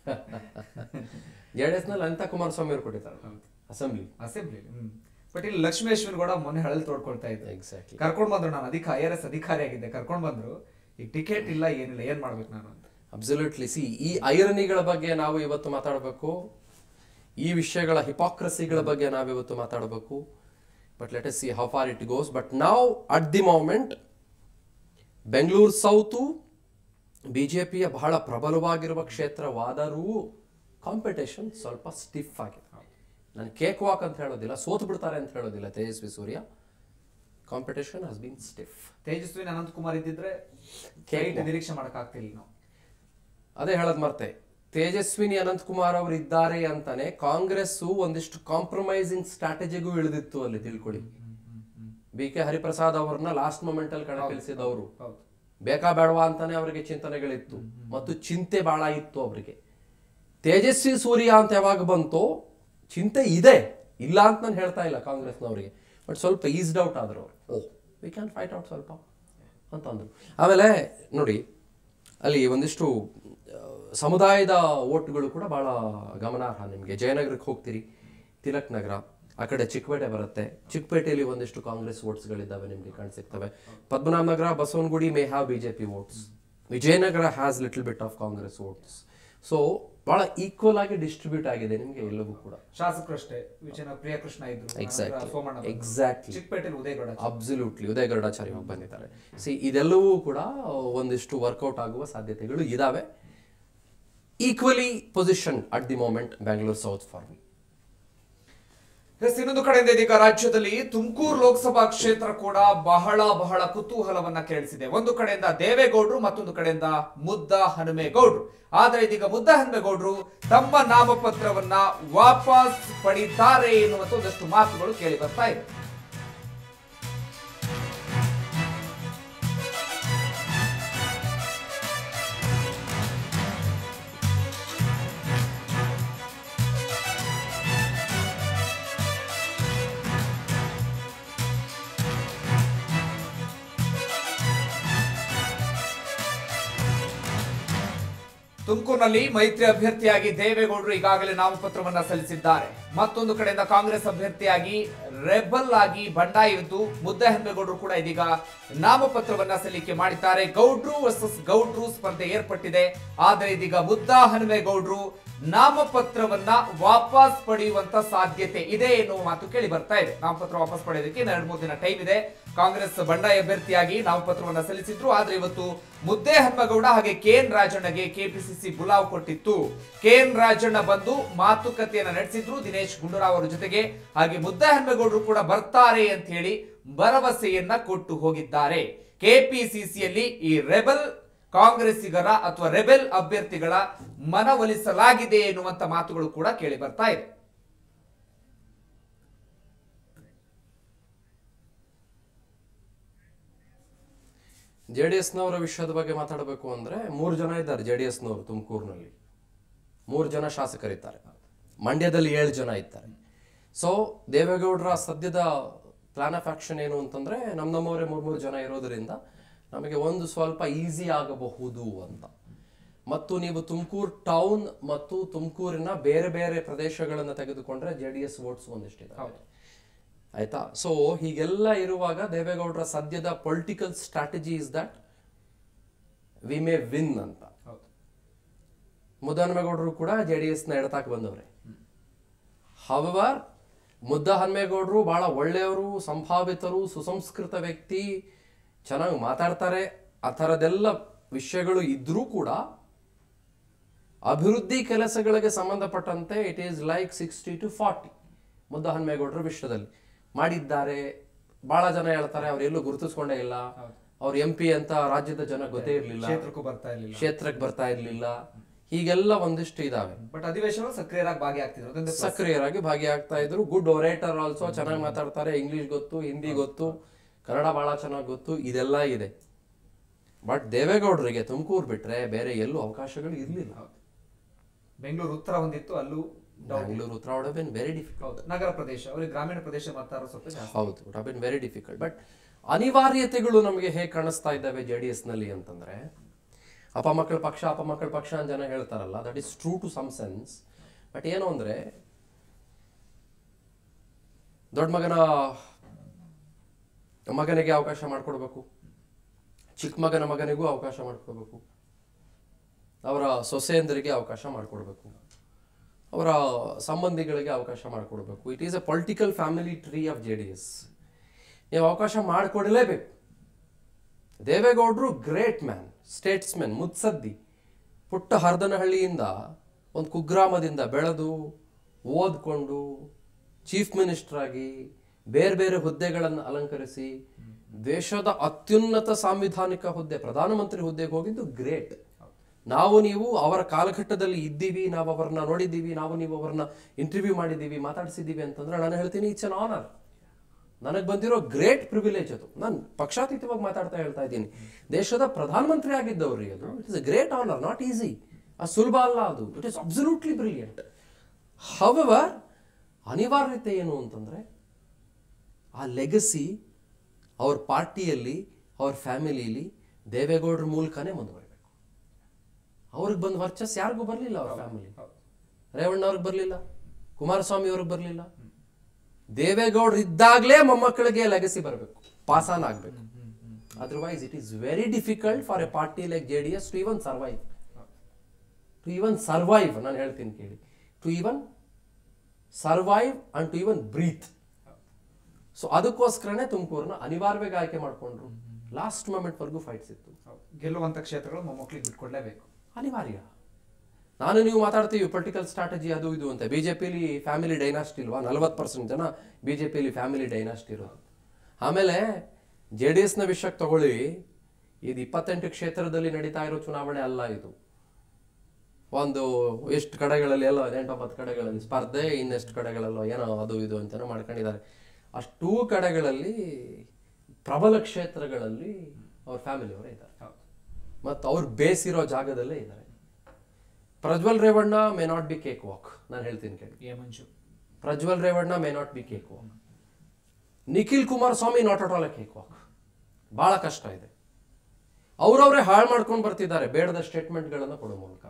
ಜೆ ಡಿ ಎಸ್ ನಲ್ಲಿ ಅನಿತಾ ಕುಮಾರಸ್ವಾಮಿ ಅವರು ಕೊಟ್ಟಿದ್ದಾರೆ ಅಸೆಂಬ್ಲಿ ಅಸೆಂಬ್ಲಿ ಹ್ಮ್ ಬಟ್ ಇಲ್ಲಿ ಲಕ್ಷ್ಮೇಶ್ವರ್ ಕೂಡ ಮೊನ್ನೆ ಹಳಲ್ ತೋಡ್ಕೊಳ್ತಾ ಇದ್ರು ಎಕ್ಸಾಕ್ಟ್ಲಿ ಕರ್ಕೊಂಡ್ ಬಂದ್ರು ನಾನು ಅಧಿಕ ಐ ಆರ್ ಎಸ್ ಅಧಿಕಾರಿ ಆಗಿದ್ದೆ ಕರ್ಕೊಂಡ್ ಬಂದ್ರು ಈಗ ಟಿಕೆಟ್ ಇಲ್ಲ ಏನಿಲ್ಲ ಏನ್ ಮಾಡ್ಬೇಕು ನಾನು ಅಂತ ಅಬ್ಸಲ್ಯೂಟ್ಲಿ ಸಿ ಈ ಐರನಿಗಳ ಬಗ್ಗೆ ನಾವು ಇವತ್ತು ಮಾತಾಡಬೇಕು ಈ ವಿಷಯಗಳ ಹಿಪಾಕ್ರಸಿಗಳ ಬಗ್ಗೆ ನಾವು ಇವತ್ತು ಮಾತಾಡಬೇಕು but let's see how far it goes but ನಾವು at the moment Bengaluru south ಬಿಜೆಪಿಯ ಬಹಳ ಪ್ರಬಲವಾಗಿರುವ ಕ್ಷೇತ್ರವಾದರೂ ಕಾಂಪಿಟೇಷನ್ ಸ್ವಲ್ಪ ಸ್ಟಿಫ್ ಆಗಿದೆ ನಾನು ಕೇಕ್ ವಾಕ್ ಅಂತ ಹೇಳೋದಿಲ್ಲ ಸೋತು ಬಿಡ್ತಾರೆ ಅಂತ ಹೇಳೋದಿಲ್ಲ Tejasvi Surya competition has been stiff Tejaswini Ananth Kumar ಇದ್ದಿದ್ರೆ ಕೇಕ್ ಫೈಟ್ ನಿರೀಕ್ಷೆ ಮಾಡಕ್ ಆಗ್ತಿಲ್ಲ ನಾವು ಅದೇ ಹೇಳದ್ ಮರ್ತೆ ತೇಜಸ್ವಿನಿ ಅನಂತಕುಮಾರ್ ಅವರು ಇದ್ದಾರೆ ಅಂತಾನೆ ಕಾಂಗ್ರೆಸ್ ಒಂದಿಷ್ಟು ಕಾಂಪ್ರಮೈಸಿಂಗ್ ಸ್ಟ್ರಾಟಜಿಗೂ ಇಳಿದಿತ್ತು ಅಲ್ಲಿ ತಿಳ್ಕೊಳ್ಳಿ ಬಿ ಕೆ ಹರಿಪ್ರಸಾದ್ ಅವ್ರನ್ನ ಲಾಸ್ಟ್ ಮೊಮೆಂಟ್ ಅಲ್ಲಿ ಕಣಕ್ಕಿಳಿಸಿದವರು ಹೌದು ಬೇಕಾ ಬೇಡವಾ ಅಂತಾನೆ ಅವರಿಗೆ ಚಿಂತನೆಗಳಿತ್ತು ಮತ್ತು ಚಿಂತೆ ಬಹಳ ಇತ್ತು ಅವರಿಗೆ ತೇಜಸ್ವಿ ಸೂರ್ಯ ಅಂತ ಯಾವಾಗ ಬಂತೋ ಚಿಂತೆ ಇದೆ ಇಲ್ಲ ಅಂತ ನಾನು ಹೇಳ್ತಾ ಇಲ್ಲ ಕಾಂಗ್ರೆಸ್ನವರಿಗೆ ಬಟ್ ಸ್ವಲ್ಪ ಈಸ್ಡ್ ಔಟ್ ಆದ್ರು ಅವರು oh we can fight out ಸ್ವಲ್ಪ ಅಂತಂದ್ರು ಆಮೇಲೆ ನೋಡಿ ಅಲ್ಲಿ ಒಂದಿಷ್ಟು ಆ, ಸಮುದಾಯದ ಓಟ್ಗಳು ಕೂಡ ಬಹಳ ಗಮನಾರ್ಹ ನಿಮಗೆ ಜಯನಗರಕ್ಕೆ ಹೋಗ್ತೀರಿ ತಿಲಕ್ ನಗರ ಆ ಕಡೆ ಚಿಕ್ಕಪೇಟೆ ಬರುತ್ತೆ ಚಿಕ್ಕಪೇಟೆಯಲ್ಲಿ ಒಂದಿಷ್ಟು ಕಾಂಗ್ರೆಸ್ ವೋಟ್ಸ್ಗಳಿದ್ದಾವೆ ನಿಮಗೆ ಕಾಣಿಸಿರ್ತವೆ Padmanabha Nagar Basavanagudi may have BJP votes Vijayanagar has little bit of Congress votes so ಬಹಳ ಈಕ್ವಲ್ ಆಗಿ ಡಿಸ್ಟ್ರಿಬ್ಯೂಟ್ ಆಗಿದೆ ನಿಮಗೆ ಎಲ್ಲವೂ ಕೂಡ ಶಾಸಕರು ಅಷ್ಟೇ ವಿಜಯನ ಪ್ರಿಯಕೃಷ್ಣ ಇದ್ರು Exactly. ಅನಂತರ ಸೋಮಣ್ಣ ಬಂದ್ರು. Exactly. ಚಿಕ್ಕಪೇಟೆಲಿ ಉದಯಗೌಡ ಅಬ್ಸಲ್ಯೂಟ್ಲಿ ಉದಯ ಗರುಡಾಚಾರ್ಯ ಹೋಗಿ ಬಂದಿದ್ದಾರೆ ಸಿ ಇದೆಲ್ಲವೂ ಕೂಡ ಒಂದಿಷ್ಟು ವರ್ಕೌಟ್ ಆಗುವ ಸಾಧ್ಯತೆಗಳು ಇದಾವೆ equally position at the moment Bangalore south for me yes ಇನ್ನೊಂದು ಕಡೆಯಿಂದ ಇದೀಗ ರಾಜ್ಯದಲ್ಲಿ ತುಮಕೂರು ಲೋಕಸಭಾ ಕ್ಷೇತ್ರ ಕೂಡ ಬಹಳ ಬಹಳ ಕುತೂಹಲವನ್ನ ಕೇಳಿಸಿದೆ ಒಂದು ಕಡೆಯಿಂದ ದೇವೇಗೌಡರು ಮತ್ತೊಂದು ಕಡೆಯಿಂದ ಮುದ್ದ ಹನುಮೇಗೌಡರು ಆದ್ರೆ ಇದೀಗ ಮುದ್ದ ಹನುಮೇಗೌಡರು ತಮ್ಮ ನಾಮಪತ್ರವನ್ನ ವಾಪಸ್ ಪಡಿತಾರೆ ಎನ್ನುವಂತ ಒಂದಷ್ಟು ಮಾತುಗಳು ಕೇಳಿ ಬರ್ತಾ ಇದೆ ತುಮಕೂರಿನಲ್ಲಿ ಮೈತ್ರಿ ಅಭ್ಯರ್ಥಿಯಾಗಿ ದೇವೇಗೌಡರು ಈಗಾಗಲೇ ನಾಮಪತ್ರವನ್ನ ಸಲ್ಲಿಸಿದ್ದಾರೆ ಮತ್ತೊಂದು ಕಡೆಯಿಂದ ಕಾಂಗ್ರೆಸ್ ಅಭ್ಯರ್ಥಿಯಾಗಿ ರೆಬಲ್ ಆಗಿ ಬಂಡಾಯಿದ್ದು ಮುದ್ದಹನುಮೇಗೌಡರು ಕೂಡ ಇದೀಗ ನಾಮಪತ್ರವನ್ನ ಸಲ್ಲಿಕೆ ಮಾಡಿದ್ದಾರೆ ಗೌಡ್ರು ವರ್ಸಸ್ ಗೌಡ್ರು ಸ್ಪರ್ಧೆ ಏರ್ಪಟ್ಟಿದೆ ಆದರೆ ಇದೀಗ ಮುದ್ದ ಹನುಮೇಗೌಡರು ನಾಮಪತ್ರವನ್ನ ವಾಪಸ್ ಪಡೆಯುವಂತ ಸಾಧ್ಯತೆ ಇದೆ ಎನ್ನುವ ಮಾತು ಕೇಳಿ ಬರ್ತಾ ಇದೆ ನಾಮಪತ್ರ ವಾಪಸ್ ಪಡೆಯೋದಕ್ಕೆ ಇನ್ನು ಎರಡು ಮೂರು ದಿನ ಟೈಮ್ ಇದೆ ಕಾಂಗ್ರೆಸ್ ಬಂಡಾಯ ಅಭ್ಯರ್ಥಿಯಾಗಿ ನಾಮಪತ್ರವನ್ನ ಸಲ್ಲಿಸಿದ್ರು ಆದ್ರೆ ಇವತ್ತು ಮುದ್ದೆ ಹನುಮಗೌಡ ಹಾಗೆ ಕೆ ಎನ್ ರಾಜಣ್ಣಗೆ ಕೆಪಿಸಿಸಿ ಬುಲಾವ್ ಕೊಟ್ಟಿತ್ತು ಕೆ ಎನ್ ರಾಜಣ್ಣ ಬಂದು ಮಾತುಕತೆಯನ್ನ ನಡೆಸಿದ್ರು ದಿನೇಶ್ ಗುಂಡೂರಾವ್ ಅವರ ಜೊತೆಗೆ ಹಾಗೆ ಮುದ್ದೆ ಹನುಮೇಗೌಡರು ಕೂಡ ಬರ್ತಾರೆ ಅಂತ ಹೇಳಿ ಭರವಸೆಯನ್ನ ಕೊಟ್ಟು ಹೋಗಿದ್ದಾರೆ ಕೆಪಿಸಿಸಿಯಲ್ಲಿ ಈ ರೆಬಲ್ ಕಾಂಗ್ರೆಸ್ಸಿಗರ ಅಥವಾ ರೆಬೆಲ್ ಅಭ್ಯರ್ಥಿಗಳ ಮನವೊಲಿಸಲಾಗಿದೆ ಎನ್ನುವಂತ ಮಾತುಗಳು ಕೂಡ ಕೇಳಿ ಬರ್ತಾ ಇದೆ ಜೆ ಡಿ ಎಸ್ನವರ ವಿಷಯದ ಬಗ್ಗೆ ಮಾತಾಡಬೇಕು ಅಂದ್ರೆ ಮೂರು ಜನ ಇದ್ದಾರೆ ಜೆ ಡಿ ಎಸ್ನವರು ತುಮಕೂರಿನಲ್ಲಿ ಮೂರು ಜನ ಶಾಸಕರಿದ್ದಾರೆ ಮಂಡ್ಯದಲ್ಲಿ ಏಳು ಜನ ಇದ್ದಾರೆ ಸೊ ದೇವೇಗೌಡರ ಸದ್ಯದ ಪ್ಲಾನ್ ಆಫ್ ಆಕ್ಷನ್ ಏನು ಅಂತಂದ್ರೆ ನಮ್ಮ ನಮ್ಮವರೇ ಮೂರು ಮೂರು ಜನ ಇರೋದ್ರಿಂದ ನಮಗೆ ಒಂದು ಸ್ವಲ್ಪ ಈಸಿ ಆಗಬಹುದು ಅಂತ ಮತ್ತು ನೀವು ತುಮಕೂರು ಟೌನ್ ಮತ್ತು ತುಮಕೂರಿನ ಬೇರೆ ಬೇರೆ ಪ್ರದೇಶಗಳನ್ನು ತೆಗೆದುಕೊಂಡ್ರೆ ಜೆ ಡಿ ಎಸ್ ವೋಟ್ಸ್ ಒಂದಿಷ್ಟಿದೆ ಆಯ್ತಾ ಸೊ ಹೀಗೆಲ್ಲ ಇರುವಾಗ ದೇವೇಗೌಡರ ಸದ್ಯದ political strategy is that we may win ಅಂತ ಹೌದು ಮುದ್ದಹನುಮೇಗೌಡರು ಕೂಡ ಜೆ ಡಿ ಎಸ್ನ ಎಡತಾಕ್ ಬಂದವ್ರೆ ಹವರ್ ಮುದ್ದ ಹನುಮೇಗೌಡರು ಬಹಳ ಒಳ್ಳೆಯವರು ಸಂಭಾವಿತರು ಸುಸಂಸ್ಕೃತ ವ್ಯಕ್ತಿ ಚೆನ್ನಾಗಿ ಮಾತಾಡ್ತಾರೆ ಆ ಥರದೆಲ್ಲ ವಿಷಯಗಳು ಇದ್ರೂ ಕೂಡ ಅಭಿವೃದ್ಧಿ ಕೆಲಸಗಳಿಗೆ ಸಂಬಂಧಪಟ್ಟಂತೆ it is like sixty to forty Mudda ಹನುಮೇಗೌಡರ ವಿಷಯದಲ್ಲಿ ಮಾಡಿದ್ದಾರೆ ಬಹಳ ಜನ ಹೇಳ್ತಾರೆ ಅವ್ರು ಎಲ್ಲೂ ಗುರುತಿಸ್ಕೊಂಡೇ ಇಲ್ಲ ಅವ್ರು ಎಂ ಪಿ ಅಂತ ರಾಜ್ಯದ ಜನ ಗೊತ್ತೇ ಇರಲಿಲ್ಲ ಕ್ಷೇತ್ರಕ್ಕೂ ಬರ್ತಾ ಇರಲಿಲ್ಲ ಕ್ಷೇತ್ರಕ್ಕೆ ಬರ್ತಾ ಇರಲಿಲ್ಲ ಹೀಗೆಲ್ಲ ಒಂದಿಷ್ಟು ಇದಾವೆ ಬಟ್ ಅಧಿವೇಶನ ಸಕ್ರಿಯರಾಗಿ ಭಾಗಿಯಾಗ್ತಿದ್ರು ಅದೊಂದು plus. ಸಕ್ರಿಯರಾಗಿ ಭಾಗಿಯಾಗ್ತಾ ಇದ್ರು ಗುಡ್ ಒರೇಟರ್ ಆಲ್ಸೋ ಚೆನ್ನಾಗಿ ಮಾತಾಡ್ತಾರೆ ಇಂಗ್ಲಿಷ್ ಗೊತ್ತು ಹಿಂದಿ ಗೊತ್ತು ಕನ್ನಡ ಬಹಳ ಚೆನ್ನಾಗಿ ಗೊತ್ತು ಇದೆಲ್ಲ ಇದೆ ಬಟ್ ದೇವೇಗೌಡರಿಗೆ ತುಮಕೂರು ಬಿಟ್ರೆ ಬೇರೆ ಎಲ್ಲೂ ಅವಕಾಶಗಳು ಇರಲಿಲ್ಲ ಹೌದು. ಬೆಂಗಳೂರು ಉತ್ತರ ಹೊಂದಿತ್ತು ಅಲ್ಲೂ ಡೌನ್ ಬ್ಯಾಂಗ್ಳೂರು ಉತ್ತರ ವುಡ್ ಬಿನ್ ವೆರಿ ಡಿಫಿಕಲ್ಟ್ ಹೌದು ನಗರ ಪ್ರದೇಶ ಅವ್ರಿಗೆ ಗ್ರಾಮೀಣ ಪ್ರದೇಶ ಮತದಾರರು ಸ್ವಲ್ಪ ಜಾಸ್ತಿ ಹೌದು would been very difficult but ಅನಿವಾರ್ಯತೆಗಳು ನಮಗೆ ಹೇಗೆ ಕಾಣಿಸ್ತಾ ಇದ್ದಾವೆ ಜೆ ಡಿ ಎಸ್ನಲ್ಲಿ ಅಂತಂದ್ರೆ ಅಪಮಕ್ಕಳ ಪಕ್ಷ ಅಪಮಕ್ಕಳ ಪಕ್ಷ ಅಂತ ಜನ ಹೇಳ್ತಾರಲ್ಲ that is true to some sense but ಏನು ಅಂದ್ರೆ ದೊಡ್ಡ ಮಗನ ಮಗನಿಗೆ ಅವಕಾಶ ಮಾಡಿಕೊಡ್ಬೇಕು ಚಿಕ್ಕ ಮಗನ ಮಗನಿಗೂ ಅವಕಾಶ ಮಾಡಿಕೊಡ್ಬೇಕು ಅವರ ಸೊಸೆಯಂದರಿಗೆ ಅವಕಾಶ ಮಾಡಿಕೊಡ್ಬೇಕು ಅವರ ಸಂಬಂಧಿಗಳಿಗೆ ಅವಕಾಶ ಮಾಡಿಕೊಡ್ಬೇಕು it is a political family tree of J D S ನೀವು ಅವಕಾಶ ಮಾಡಿಕೊಡಲೇಬೇಕು ದೇವೇಗೌಡರು ಗ್ರೇಟ್ ಮ್ಯಾನ್ ಸ್ಟೇಟ್ಸ್ಮನ್ ಮುತ್ಸದ್ದಿ ಪುಟ್ಟ ಹರದನಹಳ್ಳಿಯಿಂದ ಒಂದು ಕುಗ್ರಾಮದಿಂದ ಬೆಳೆದು ಓದ್ಕೊಂಡು ಚೀಫ್ ಮಿನಿಸ್ಟರ್ ಆಗಿ ಬೇರೆ ಬೇರೆ ಹುದ್ದೆಗಳನ್ನು ಅಲಂಕರಿಸಿ ದೇಶದ ಅತ್ಯುನ್ನತ ಸಾಂವಿಧಾನಿಕ ಹುದ್ದೆ ಪ್ರಧಾನಮಂತ್ರಿ ಹುದ್ದೆಗೆ ಹೋಗಿದ್ದು ಗ್ರೇಟ್ ನಾವು ನೀವು ಅವರ ಕಾಲಘಟ್ಟದಲ್ಲಿ ಇದ್ದೀವಿ ನಾವು ಅವರನ್ನ ನೋಡಿದ್ದೀವಿ ನಾವು ನೀವು ಅವರನ್ನ ಇಂಟರ್ವ್ಯೂ ಮಾಡಿದ್ದೀವಿ ಮಾತಾಡಿಸಿದ್ದೀವಿ ಅಂತಂದ್ರೆ ನಾನು ಹೇಳ್ತೀನಿ ಇಟ್ಸ್ ಅನ್ ಆನರ್ ನನಗೆ ಬಂದಿರೋ ಗ್ರೇಟ್ ಪ್ರಿವಿಲೇಜ್ ಅದು ನಾನು ಪಕ್ಷಾತೀತವಾಗಿ ಮಾತಾಡ್ತಾ ಹೇಳ್ತಾ ಇದ್ದೀನಿ ದೇಶದ ಪ್ರಧಾನಮಂತ್ರಿ ಆಗಿದ್ದವ್ರಿ ಅದು it is a great honour not easy ಅದು ಸುಲಭ ಅಲ್ಲ ಅದು it is absolutely brilliant however ಅನಿವಾರ್ಯತೆ ಏನು ಅಂತಂದ್ರೆ ಆ ಲೆಗಸಿ ಅವ್ರ ಪಾರ್ಟಿಯಲ್ಲಿ ಅವ್ರ ಫ್ಯಾಮಿಲಿಲಿ ದೇವೇಗೌಡರ ಮೂಲಕನೇ ಮುಂದುವರಿಬೇಕು ಅವ್ರಿಗೆ ಬಂದ ವರ್ಚಸ್ ಯಾರಿಗೂ ಬರಲಿಲ್ಲ ಅವ್ರ ಫ್ಯಾಮಿಲಿ ರೇವಣ್ಣ ಅವ್ರಿಗೆ ಬರಲಿಲ್ಲ ಕುಮಾರಸ್ವಾಮಿ ಅವ್ರಿಗೆ ಬರಲಿಲ್ಲ ದೇವೇಗೌಡರು ಇದ್ದಾಗಲೇ ಮೊಮ್ಮಕ್ಕಳಿಗೆ ಲೆಗಸಿ ಬರಬೇಕು ಪಾಸಾನ್ ಆಗಬೇಕು otherwise it is very difficult for a party like J D S to even survive to even survive ನಾನು ಹೇಳ್ತೀನಿ ಕೇಳಿ to even survive and to even breathe so ಅದಕ್ಕೋಸ್ಕರನೇ ತುಮಕೂರನ್ನ ಅನಿವಾರ್ಯವಾಗಿ ಆಯ್ಕೆ ಮಾಡಿಕೊಂಡ್ರು ಲಾಸ್ಟ್ ಮೂಮೆಂಟ್ವರೆಗೂ ಫೈಟ್ಸ್ ಇತ್ತು ಹೌದು. ಗೆಲ್ಲುವಂತ ಕ್ಷೇತ್ರಗಳು ಮೊಮ್ಮಕ್ಕಳಿಗೆ ಬಿಟ್ಕೊಡ್ಲೇಬೇಕು ಅನಿವಾರ್ಯ ನಾನು ನೀವು ಮಾತಾಡ್ತೀವಿ ಪೊಲಿಟಿಕಲ್ ಸ್ಟ್ರಾಟಜಿ ಅದು ಇದು ಅಂತ ಬಿಜೆಪಿಲಿ ಫ್ಯಾಮಿಲಿ ಡೈನಾಸ್ಟ್ ಇಲ್ವಾ ನಲ್ವತ್ತು ಪರ್ಸೆಂಟ್ ಜನ ಬಿಜೆಪಿಲಿ ಫ್ಯಾಮಿಲಿ ಡೈನಾಸ್ಟ್ ಇರೋದು ಆಮೇಲೆ ಜೆ ಡಿ ಎಸ್ನ ವಿಷಯಕ್ಕೆ ತಗೊಳ್ಳಿ ಇದು ಇಪ್ಪತ್ತೆಂಟು ಕ್ಷೇತ್ರದಲ್ಲಿ ನಡೀತಾ ಇರೋ ಚುನಾವಣೆ ಅಲ್ಲ ಇದು ಒಂದು ಎಷ್ಟು ಕಡೆಗಳಲ್ಲಿ ಎಲ್ಲ ಎಂಟೊಂಬತ್ತು ಕಡೆಗಳಲ್ಲಿ ಸ್ಪರ್ಧೆ ಇನ್ನೆಷ್ಟು ಕಡೆಗಳಲ್ಲೋ ಏನೋ ಅದು ಇದು ಅಂತೇನೋ ಮಾಡ್ಕೊಂಡಿದ್ದಾರೆ ಅಷ್ಟೂ ಕಡೆಗಳಲ್ಲಿ ಪ್ರಬಲ ಕ್ಷೇತ್ರಗಳಲ್ಲಿ ಅವ್ರ ಫ್ಯಾಮಿಲಿಯವರೇ ಇದ್ದಾರೆ ಹೌದು ಮತ್ತು ಅವ್ರು ಬೇಸಿರೋ ಜಾಗದಲ್ಲೇ ಇದ್ದಾರೆ Prajwal Revanna may not be cake walk ನಾನು ಹೇಳ್ತೀನಿ ಕೇಳಿ A Manju Prajwal Revanna may not be cake walk Nikhil Kumaraswamy not at all a cake walk ಬಹಳ ಕಷ್ಟ ಇದೆ ಅವ್ರವ್ರೇ ಹಾಳು ಮಾಡ್ಕೊಂಡು ಬರ್ತಿದ್ದಾರೆ ಬೇಡದ ಸ್ಟೇಟ್ಮೆಂಟ್ಗಳನ್ನು ಕೊಡೋ ಮೂಲಕ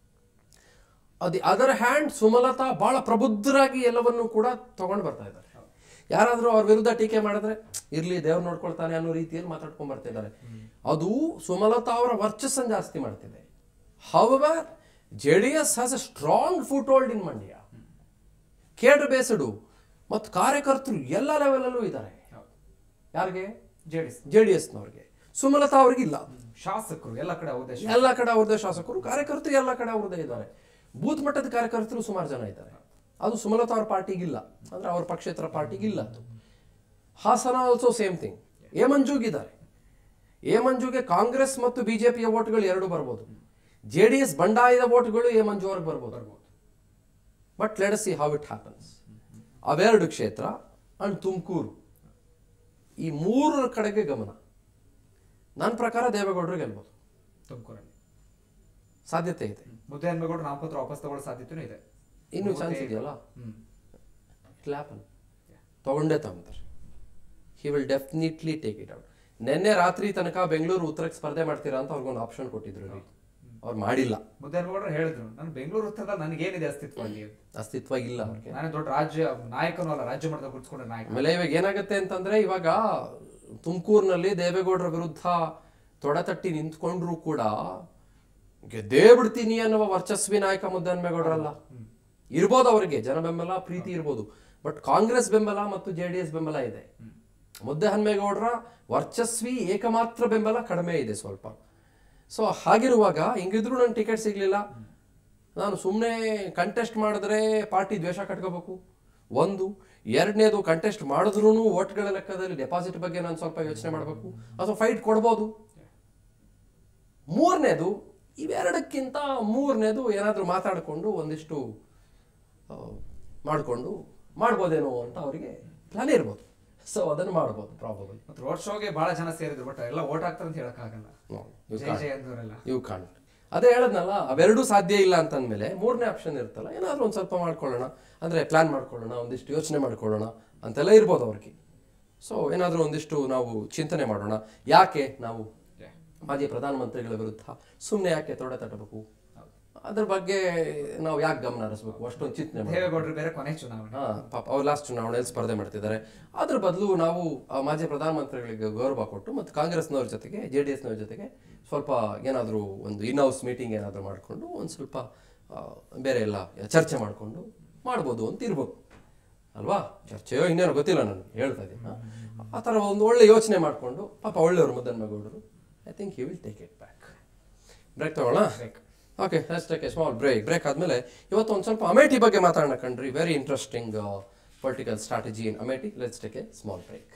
ಅದು ಅದರ್ ಹ್ಯಾಂಡ್ ಸುಮಲತಾ ಬಹಳ ಪ್ರಬುದ್ಧರಾಗಿ ಎಲ್ಲವನ್ನೂ ಕೂಡ ತಗೊಂಡು ಬರ್ತಾ ಇದ್ದಾರೆ ಯಾರಾದರೂ ಅವ್ರ ವಿರುದ್ಧ ಟೀಕೆ ಮಾಡಿದ್ರೆ ಇರ್ಲಿ ದೇವ್ರು ನೋಡ್ಕೊಳ್ತಾನೆ ಅನ್ನೋ ರೀತಿಯಲ್ಲಿ ಮಾತಾಡ್ಕೊಂಡ್ ಬರ್ತಿದ್ದಾರೆ ಅದು ಸುಮಲತಾ ಅವರ ವರ್ಚಸ್ಸನ್ನು ಜಾಸ್ತಿ ಮಾಡ್ತಿದೆ however J D S has a strong foothold in Mandya cadre based ಮತ್ತು ಕಾರ್ಯಕರ್ತರು ಎಲ್ಲ ಲೆವೆಲಲ್ಲೂ ಇದ್ದಾರೆ ಹೌದು ಯಾರಿಗೆ J D S J D ಎಸ್ನವ್ರಿಗೆ ಸುಮಲತಾ ಅವ್ರಿಗಿಲ್ಲ ಶಾಸಕರು ಎಲ್ಲ ಕಡೆ ಅವಕಾಶ ಎಲ್ಲ ಕಡೆ ಅವ್ರದೇ ಶಾಸಕರು ಕಾರ್ಯಕರ್ತರು ಎಲ್ಲ ಕಡೆ ಅವ್ರದೇ ಇದ್ದಾರೆ ಬೂತ್ ಮಟ್ಟದ ಕಾರ್ಯಕರ್ತರು ಸುಮಾರು ಜನ ಇದ್ದಾರೆ ಅದು ಸುಮಲತಾ ಅವ್ರ ಪಾರ್ಟಿಗಿಲ್ಲ ಅಂದ್ರೆ ಅವ್ರ ಪಕ್ಷೇತರ ಪಾರ್ಟಿಗಿಲ್ಲ ಅದು Hassan also same thing A ಮಂಜುಗಿದ್ದಾರೆ ಎ ಮಂಜುಗೆ ಕಾಂಗ್ರೆಸ್ ಮತ್ತು ಬಿಜೆಪಿಯ ಓಟ್ಗಳು ಎರಡು ಬರ್ಬೋದು ಜೆ ಡಿ ಎಸ್ ಬಂಡಾಯದ ಓಟ್ಗಳು ಎ ಮಂಜು ಅವ್ರಿಗೆ ಬರ್ಬೋದು but let see how it happens ಅವೆರಡು ಕ್ಷೇತ್ರ ಅಂಡ್ ತುಮಕೂರು ಈ ಮೂರರ ಕಡೆಗೆ ಗಮನ ನನ್ನ ಪ್ರಕಾರ ದೇವೇಗೌಡರು ಗೆಲ್ಬೋದು ತುಮಕೂರಲ್ಲಿ ಸಾಧ್ಯತೆ ಇದೆ ಮುದ್ದೆಹನ್ಮೇಗೌಡ ನಾಮಪತ್ರ ವಾಪಸ್ ತಗೊಳ್ಳೋ ಸಾಧ್ಯತೆನೂ ಇದೆ ಇನ್ನೂ ಚಾನ್ಸ್ ಇದೆಯಲ್ಲ ಹ್ಮ್ ಇಟ್ ಹ್ಯಾಪನ್ ತಗೊಂಡೇ ತಗೊಂತಾರೆ he will definitely take it out ನಿನ್ನೆ ರಾತ್ರಿ ತನಕ ಬೆಂಗಳೂರು ಉತ್ತರಕ್ಕೆ ಸ್ಪರ್ಧೆ ಮಾಡ್ತೀರಾ ಅಂತ ಅವ್ರಿಗೊಂದು ಆಪ್ಷನ್ ಕೊಟ್ಟಿದ್ರು ರೀ ಅವ್ರು ಮಾಡಿಲ್ಲ ಮುದ್ದೆಹನ್ಮೇಗೌಡರು ಹೇಳಿದ್ರು ನಾನು ಬೆಂಗಳೂರು ಉತ್ತರದಲ್ಲಿ ನನಗೇನಿದೆ ಅಸ್ತಿತ್ವ ಅಲ್ಲಿ ಅಂತ. ಅಸ್ತಿತ್ವ ಇಲ್ಲ ಅವ್ರಿಗೆ ನಾನೇ ದೊಡ್ಡ ರಾಜ್ಯ ನಾಯಕನೂ ಅಲ್ಲ ರಾಜ್ಯ ಮಟ್ಟದಲ್ಲಿ ಗುರುತಿಸ್ಕೊಂಡ ನಾಯಕ ಆಮೇಲೆ ಇವಾಗ ಏನಾಗುತ್ತೆ ಅಂತಂದ್ರೆ ಇವಾಗ ತುಮಕೂರಿನಲ್ಲಿ ದೇವೇಗೌಡರ ವಿರುದ್ಧ ತೊಡೆತಟ್ಟಿ ನಿಂತ್ಕೊಂಡ್ರು ಕೂಡ ಗೆದ್ದೇ ಬಿಡ್ತೀನಿ ಅನ್ನುವ ವರ್ಚಸ್ವಿ ನಾಯಕ ಮುದ್ದನ್ಮೇಗೌಡರಲ್ಲ ಇರ್ಬೋದು ಅವರಿಗೆ ಜನ ಬೆಂಬಲ ಪ್ರೀತಿ ಇರ್ಬೋದು ಬಟ್ ಕಾಂಗ್ರೆಸ್ ಬೆಂಬಲ ಮತ್ತು ಜೆ ಡಿ ಎಸ್ ಬೆಂಬಲ ಇದೆ ಮುದ್ದೆ ಹನ್ಮೇಗೌಡರ ವರ್ಚಸ್ವಿ ಏಕಮಾತ್ರ ಬೆಂಬಲ ಕಡಿಮೆ ಇದೆ ಸ್ವಲ್ಪ ಸೊ ಹಾಗಿರುವಾಗ ಹಿಂಗಿದ್ರು ನಂಗೆ ಟಿಕೆಟ್ ಸಿಗ್ಲಿಲ್ಲ ನಾನು ಸುಮ್ಮನೆ ಕಂಟೆಸ್ಟ್ ಮಾಡಿದ್ರೆ ಪಾರ್ಟಿ ದ್ವೇಷ ಕಟ್ಕೋಬೇಕು ಒಂದು ಎರಡನೇದು ಕಂಟೆಸ್ಟ್ ಮಾಡಿದ್ರು ಓಟ್ಗಳ ಲೆಕ್ಕದಲ್ಲಿ ಡೆಪಾಸಿಟ್ ಬಗ್ಗೆ ನಾನು ಸ್ವಲ್ಪ ಯೋಚನೆ ಮಾಡಬೇಕು ಅಥವಾ ಫೈಟ್ ಕೊಡ್ಬೋದು ಮೂರನೇದು ಇವೆರಡಕ್ಕಿಂತ ಮೂರನೇದು ಏನಾದರೂ ಮಾತಾಡಿಕೊಂಡು ಒಂದಿಷ್ಟು ಮಾಡಿಕೊಂಡು ಮಾಡ್ಬೋದೇನೋ ಅಂತ ಅವರಿಗೆ ಪ್ಲಾನ್ ಇರ್ಬೋದು ಸೊ ಅದನ್ನು ಮಾಡ್ಬೋದು ಪ್ರಾಬಬಲ್ ಮತ್ತು ರೋಡ್ ಶೋಗೆ ಬಹಳ ಜನ ಸೇರಿದ್ರು ಬಟ್ ಎಲ್ಲ ಓಟ್ ಹಾಕ್ತಾರೆ ಅಂತ ಹೇಳಕ್ಕಾಗಲ್ಲ ಜೈ ಜೈ ಅಂದವರೆಲ್ಲ ಯು ಕಾಂಟ್ ಅದೇ ಹೇಳದ್ನಲ್ಲ ಅವೆರಡೂ ಸಾಧ್ಯ ಇಲ್ಲ ಅಂತಂದ್ಮೇಲೆ ಮೂರನೇ ಆಪ್ಷನ್ ಇರುತ್ತಲ್ಲ ಏನಾದರೂ ಒಂದು ಸ್ವಲ್ಪ ಮಾಡ್ಕೊಳ್ಳೋಣ ಅಂದರೆ ಪ್ಲಾನ್ ಮಾಡ್ಕೊಳ್ಳೋಣ ಒಂದಿಷ್ಟು ಯೋಚನೆ ಮಾಡ್ಕೊಳ್ಳೋಣ ಅಂತೆಲ್ಲ ಇರ್ಬೋದು ಅವ್ರಿಗೆ ಸೊ ಏನಾದರೂ ಒಂದಿಷ್ಟು ನಾವು ಚಿಂತನೆ ಮಾಡೋಣ ಯಾಕೆ ನಾವು ಮಾಜಿ ಪ್ರಧಾನಮಂತ್ರಿಗಳ ವಿರುದ್ಧ ಸುಮ್ಮನೆ ಯಾಕೆ ತೊಡೆ ತಟ್ಟಬೇಕು ಅದ್ರ ಬಗ್ಗೆ ನಾವು ಯಾಕೆ ಗಮನ ಹರಿಸ್ಬೇಕು ಅಷ್ಟೊಂದು ಚಿಂತನೆ ಮಾಡಿ ದೇವೇಗೌಡರು ಬೇರೆ ಕೊನೆ ಚುನಾವಣೆ ಹಾ ಪಾಪ ಅವ್ರು ಲಾಸ್ಟ್ ಚುನಾವಣೆಯಲ್ಲಿ ಸ್ಪರ್ಧೆ ಮಾಡ್ತಿದ್ದಾರೆ ಅದ್ರ ಬದಲು ನಾವು ಆ ಮಾಜಿ ಪ್ರಧಾನಮಂತ್ರಿಗಳಿಗೆ ಗೌರವ ಕೊಟ್ಟು ಮತ್ತು ಕಾಂಗ್ರೆಸ್ನವ್ರ ಜೊತೆಗೆ ಜೆ ಡಿ ಎಸ್ನವ್ರ ಜೊತೆಗೆ ಸ್ವಲ್ಪ ಏನಾದರೂ ಒಂದು ಇನ್ ಹೌಸ್ ಮೀಟಿಂಗ್ ಏನಾದರೂ ಮಾಡಿಕೊಂಡು ಒಂದು ಸ್ವಲ್ಪ ಆ, ಬೇರೆ ಎಲ್ಲ ಚರ್ಚೆ ಮಾಡಿಕೊಂಡು ಮಾಡ್ಬೋದು ಅಂತ ಇರ್ಬೋದು ಅಲ್ವಾ ಚರ್ಚೆಯೋ ಇನ್ನೇನೋ ಗೊತ್ತಿಲ್ಲ ನನಗೆ ಹೇಳ್ತಾ ಇದ್ದೀನಿ ಹಾ. ಆ ಥರ ಒಂದು ಒಳ್ಳೆ ಯೋಚನೆ ಮಾಡಿಕೊಂಡು ಪಾಪ ಒಳ್ಳೆಯವರು ಮದನ್ಮೇಗೌಡರು I think you will take it back break ತಗೊಳ್ಳೋಣ okay let's take a small break break ಆದಮೇಲೆ ಇವತ್ತು ಒಂದು ಸ್ವಲ್ಪ ಅಮೇಠಿ ಬಗ್ಗೆ ಮಾತಾಡೋಣ ಕಣ್ರಿ very interesting political strategy in Amethi let's take a small break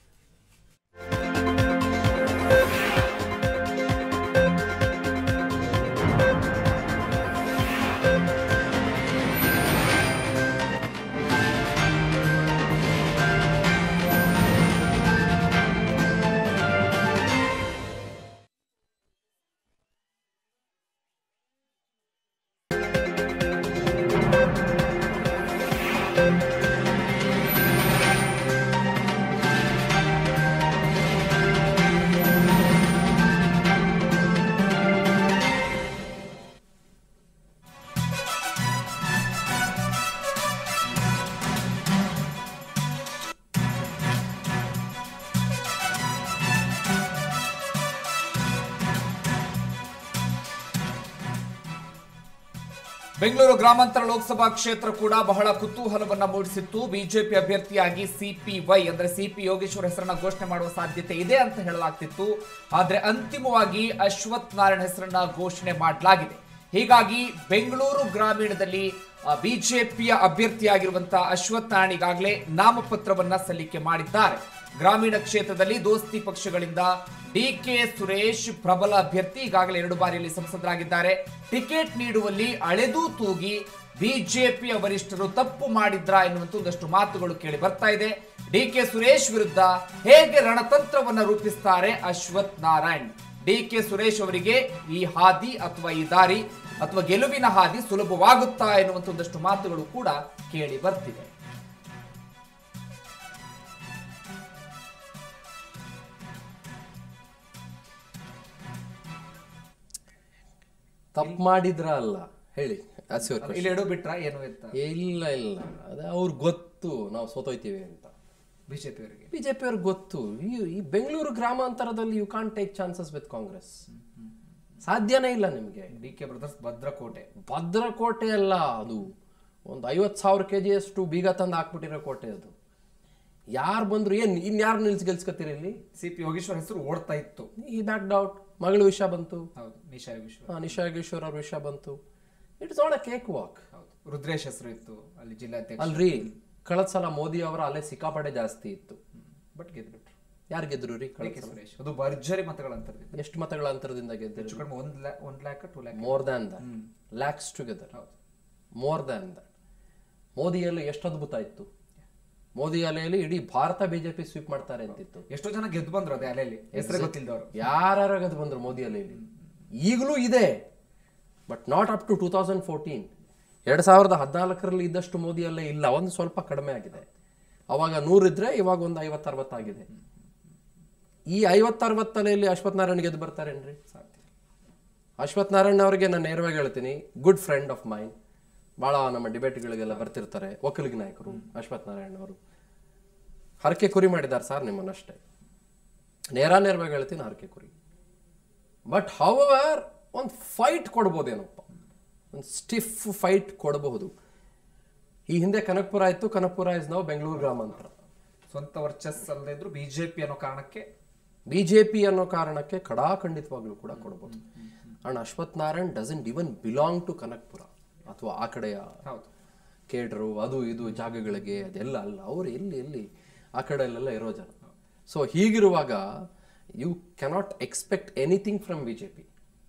Bengaluru ಗ್ರಾಮಾಂತರ ಲೋಕಸಭಾ ಕ್ಷೇತ್ರ ಕೂಡ ಬಹಳ ಕುತೂಹಲವನ್ನ ಮೂಡಿಸಿತ್ತು ಬಿಜೆಪಿ ಅಭ್ಯರ್ಥಿಯಾಗಿ ಸಿಪಿವೈ ಅಂದ್ರೆ ಸಿಪಿ ಯೋಗೇಶ್ವರ್ ಹೆಸರನ್ನ ಘೋಷಣೆ ಮಾಡುವ ಸಾಧ್ಯತೆ ಇದೆ ಅಂತ ಹೇಳಲಾಗ್ತಿತ್ತು ಆದ್ರೆ ಅಂತಿಮವಾಗಿ ಅಶ್ವಥ್ ನಾರಾಯಣ್ ಹೆಸರನ್ನ ಘೋಷಣೆ ಮಾಡಲಾಗಿದೆ ಹೀಗಾಗಿ ಬೆಂಗಳೂರು ಗ್ರಾಮೀಣದಲ್ಲಿ ಬಿಜೆಪಿಯ ಅಭ್ಯರ್ಥಿಯಾಗಿರುವಂತಹ ಅಶ್ವಥ್ ನಾರಾಯಣ್ ಈಗಾಗಲೇ ನಾಮಪತ್ರವನ್ನ ಸಲ್ಲಿಕೆ ಮಾಡಿದ್ದಾರೆ ಗ್ರಾಮೀಣ ಕ್ಷೇತ್ರದಲ್ಲಿ ದೋಸ್ತಿ ಪಕ್ಷಗಳಿಂದ ಡಿ ಕೆ ಸುರೇಶ್ ಪ್ರಬಲ ಅಭ್ಯರ್ಥಿ ಈಗಾಗಲೇ ಎರಡು ಬಾರಿಯಲ್ಲಿ ಸಂಸದರಾಗಿದ್ದಾರೆ ಟಿಕೆಟ್ ನೀಡುವಲ್ಲಿ ಅಳೆದೂ ತೂಗಿ ಬಿಜೆಪಿಯ ವರಿಷ್ಠರು ತಪ್ಪು ಮಾಡಿದ್ರ ಎನ್ನುವಂತ ಒಂದಷ್ಟು ಮಾತುಗಳು ಕೇಳಿ ಬರ್ತಾ ಇದೆ ಡಿ ಕೆ ಸುರೇಶ್ ವಿರುದ್ಧ ಹೇಗೆ ರಣತಂತ್ರವನ್ನ ರೂಪಿಸ್ತಾರೆ ಅಶ್ವಥ್ ನಾರಾಯಣ್ ಡಿ ಕೆ ಸುರೇಶ್ ಅವರಿಗೆ ಈ ಹಾದಿ ಅಥವಾ ಈ ದಾರಿ ಅಥವಾ ಗೆಲುವಿನ ಹಾದಿ ಸುಲಭವಾಗುತ್ತಾ ಎನ್ನುವಂತ ಒಂದಷ್ಟು ಮಾತುಗಳು ಕೂಡ ಕೇಳಿ ಬರ್ತಿವೆ ತಪ್ಪು ಮಾಡಿದ್ರ ಅಲ್ಲ ಹೇಳಿ that's your question. ಇಲ್ಲಿ ಎಡು ಬಿಟ್ರ ಏನು ಅಂತ ಇಲ್ಲ ಇಲ್ಲ ಅದೇ ಅವ್ರಿಗೆ ಗೊತ್ತು ನಾವು ಸೋತೋಯ್ತೀವಿ ಅಂತ ಬಿಜೆಪಿ ಅವರಿಗೆ ಬಿಜೆಪಿ ಅವ್ರಿಗೆ ಗೊತ್ತು ಈ ಈ ಬೆಂಗಳೂರು ಗ್ರಾಮಾಂತರದಲ್ಲಿ you can't take chances with Congress ಸಾಧ್ಯನೇ ಇಲ್ಲ ನಿಮಗೆ ಡಿ ಕೆ ಬ್ರದರ್ಸ್ ಭದ್ರಕೋಟೆ ಭದ್ರಕೋಟೆ ಅಲ್ಲ ಅದು ಒಂದು ಐವತ್ತು ಸಾವಿರ ಕೆ ಜಿಯಷ್ಟು ಬೀಗ ತಂದು ಹಾಕ್ಬಿಟ್ಟಿರೋ ಕೋಟೆ ಅದು ಯಾರು ಬಂದ್ರು ಏನು ಇನ್ಯಾರು ನಿಲ್ಸಿ ಗೆಲ್ಸ್ಕೊತೀರಿ ಇಲ್ಲಿ ಸಿ ಪಿ ಯೋಗೇಶ್ವರ್ ಹೆಸರು ಓಡ್ತಾ ಇತ್ತು ಈ ಬ್ಯಾಕ್ಡ್ ಔಟ್ ಮಗಳ ವಿಷಯ ಬಂತು ಹೌದು ನಿಶಾ ಯೋಗೇಶ್ವರ್ ಆ, ನಿಶಾ ಯೋಗೇಶ್ವರ್ ಅವ್ರ ವಿಷಯ ಬಂತು it's not a cake walk ಹೌದು ರುದ್ರೇಶ್ ಹೆಸರು ಇತ್ತು ಅಲ್ಲಿ ಜಿಲ್ಲಾಧ್ಯಕ್ಷ ಅಲ್ರಿ ಕಳೆದ ಸಲ ಮೋದಿ ಅವರ ಅಲೆ ಸಿಕ್ಕಾಪಟ್ಟೆ ಜಾಸ್ತಿ ಇತ್ತು ಬಟ್ ಗೆದ್ಬಿಟ್ರು ಯಾರು ಗೆದ್ರು ರೀ ಡಿ ಕಳೆದ ಕೆ ಸಲ ಸುರೇಶ್ ಅದು ಭರ್ಜರಿ ಮತಗಳ ಅಂತರದಿಂದ ಎಷ್ಟು ಮತಗಳ ಅಂತರದಿಂದ ಗೆದ್ದರು ಹೆಚ್ಚು ಕಡಿಮೆ ಒಂದ್ ಲ್ಯಾ ಒಂದ್ lakh two lakh more than that lakhs together ಹೌದು ಮೋರ್ ದ್ಯಾನ್ ದಟ್ ಮೋದಿಯಲ್ಲಿ ಎಷ್ಟು ಅದ್ಭುತ ಇತ್ತು ಮೋದಿ ಅಲೆಯಲ್ಲಿ ಇಡೀ ಭಾರತ ಬಿಜೆಪಿ ಸ್ವೀಪ್ ಮಾಡ್ತಾರೆ ಅಂತಿತ್ತು ಎಷ್ಟೋ ಜನ ಗೆದ್ದು ಬಂದ್ರು ಅದೇ ಅಲೆಯಲ್ಲಿ ಹೆಸರೇ ಗೊತ್ತಿಲ್ದವ್ರು ಯಾರ್ಯಾರು ಗೆದ್ದು ಬಂದ್ರು ಮೋದಿ ಅಲೆಯಲ್ಲಿ ಈಗಲೂ ಇದೆ but not up to two thousand fourteen ಎರಡು ಸಾವಿರದ ಹದಿನಾಲ್ಕರಲ್ಲಿ ಇದ್ದಷ್ಟು ಮೋದಿ ಅಲ್ಲೇ ಇಲ್ಲ ಒಂದು ಸ್ವಲ್ಪ ಕಡಿಮೆ ಆಗಿದೆ ಅವಾಗ ನೂರಿದ್ರೆ ಇವಾಗ ಒಂದು ಐವತ್ತರವತ್ತಾಗಿದೆ ಈ ಐವತ್ತರವತ್ತಲೆಯಲ್ಲಿ ಅಶ್ವಥ್ ನಾರಾಯಣ್ ಗೆದ್ದು ಬರ್ತಾರೇನ್ರಿ ಸಾಧ್ಯ ಅಶ್ವಥ್ ನಾರಾಯಣ್ ಅವರಿಗೆ ನಾನು ನೇರವಾಗಿ ಹೇಳ್ತೀನಿ ಗುಡ್ ಫ್ರೆಂಡ್ ಆಫ್ ಮೈನ್ ಭಾಳ ನಮ್ಮ ಡಿಬೇಟ್ಗಳಿಗೆಲ್ಲ ಬರ್ತಿರ್ತಾರೆ ಒಕ್ಕಲಿಗ ನಾಯಕರು ಅಶ್ವಥ್ ನಾರಾಯಣ್ ಅವರು ಹರಕೆ ಕುರಿ ಮಾಡಿದ್ದಾರೆ ಸರ್ ನಿಮ್ಮನ್ನಷ್ಟೇ ನೇರ ನೇರವಾಗಿ ಹೇಳ್ತೀನಿ ಹರಕೆ ಕುರಿ ಬಟ್ ಹವರ್ ಒಂದು ಫೈಟ್ ಕೊಡ್ಬೋದೇನಪ್ಪ ಒಂದು ಸ್ಟಿಫ್ ಫೈಟ್ ಕೊಡಬಹುದು ಈ ಹಿಂದೆ ಕನಕಪುರ ಇತ್ತು ಕನಕಪುರ ಇಸ್ ನಾವು ಬೆಂಗಳೂರು ಗ್ರಾಮಾಂತರ ಸ್ವಂತ ವರ್ಚಸ್ ಅಲ್ಲದೆ ಇದ್ರು ಬಿಜೆಪಿ ಅನ್ನೋ ಕಾರಣಕ್ಕೆ ಬಿಜೆಪಿ ಅನ್ನೋ ಕಾರಣಕ್ಕೆ ಕಡಾಖಂಡಿತವಾಗ್ಲೂ ಕೂಡ ಕೊಡ್ಬೋದು and Ashwath Narayan doesn't even belong to Kanakapura ಅಥವಾ ಆ ಕಡೆಯ ಹೌದು ಕೇಡ್ರು ಅದು ಇದು ಜಾಗಗಳಿಗೆ ಅದೆಲ್ಲ ಅಲ್ಲ ಅವರು ಎಲ್ಲಿ ಎಲ್ಲಿ ಆ ಕಡೆಯಲ್ಲೆಲ್ಲ ಇರೋ ಜನ ಸೊ ಹೀಗಿರುವಾಗ you cannot expect anything from B J P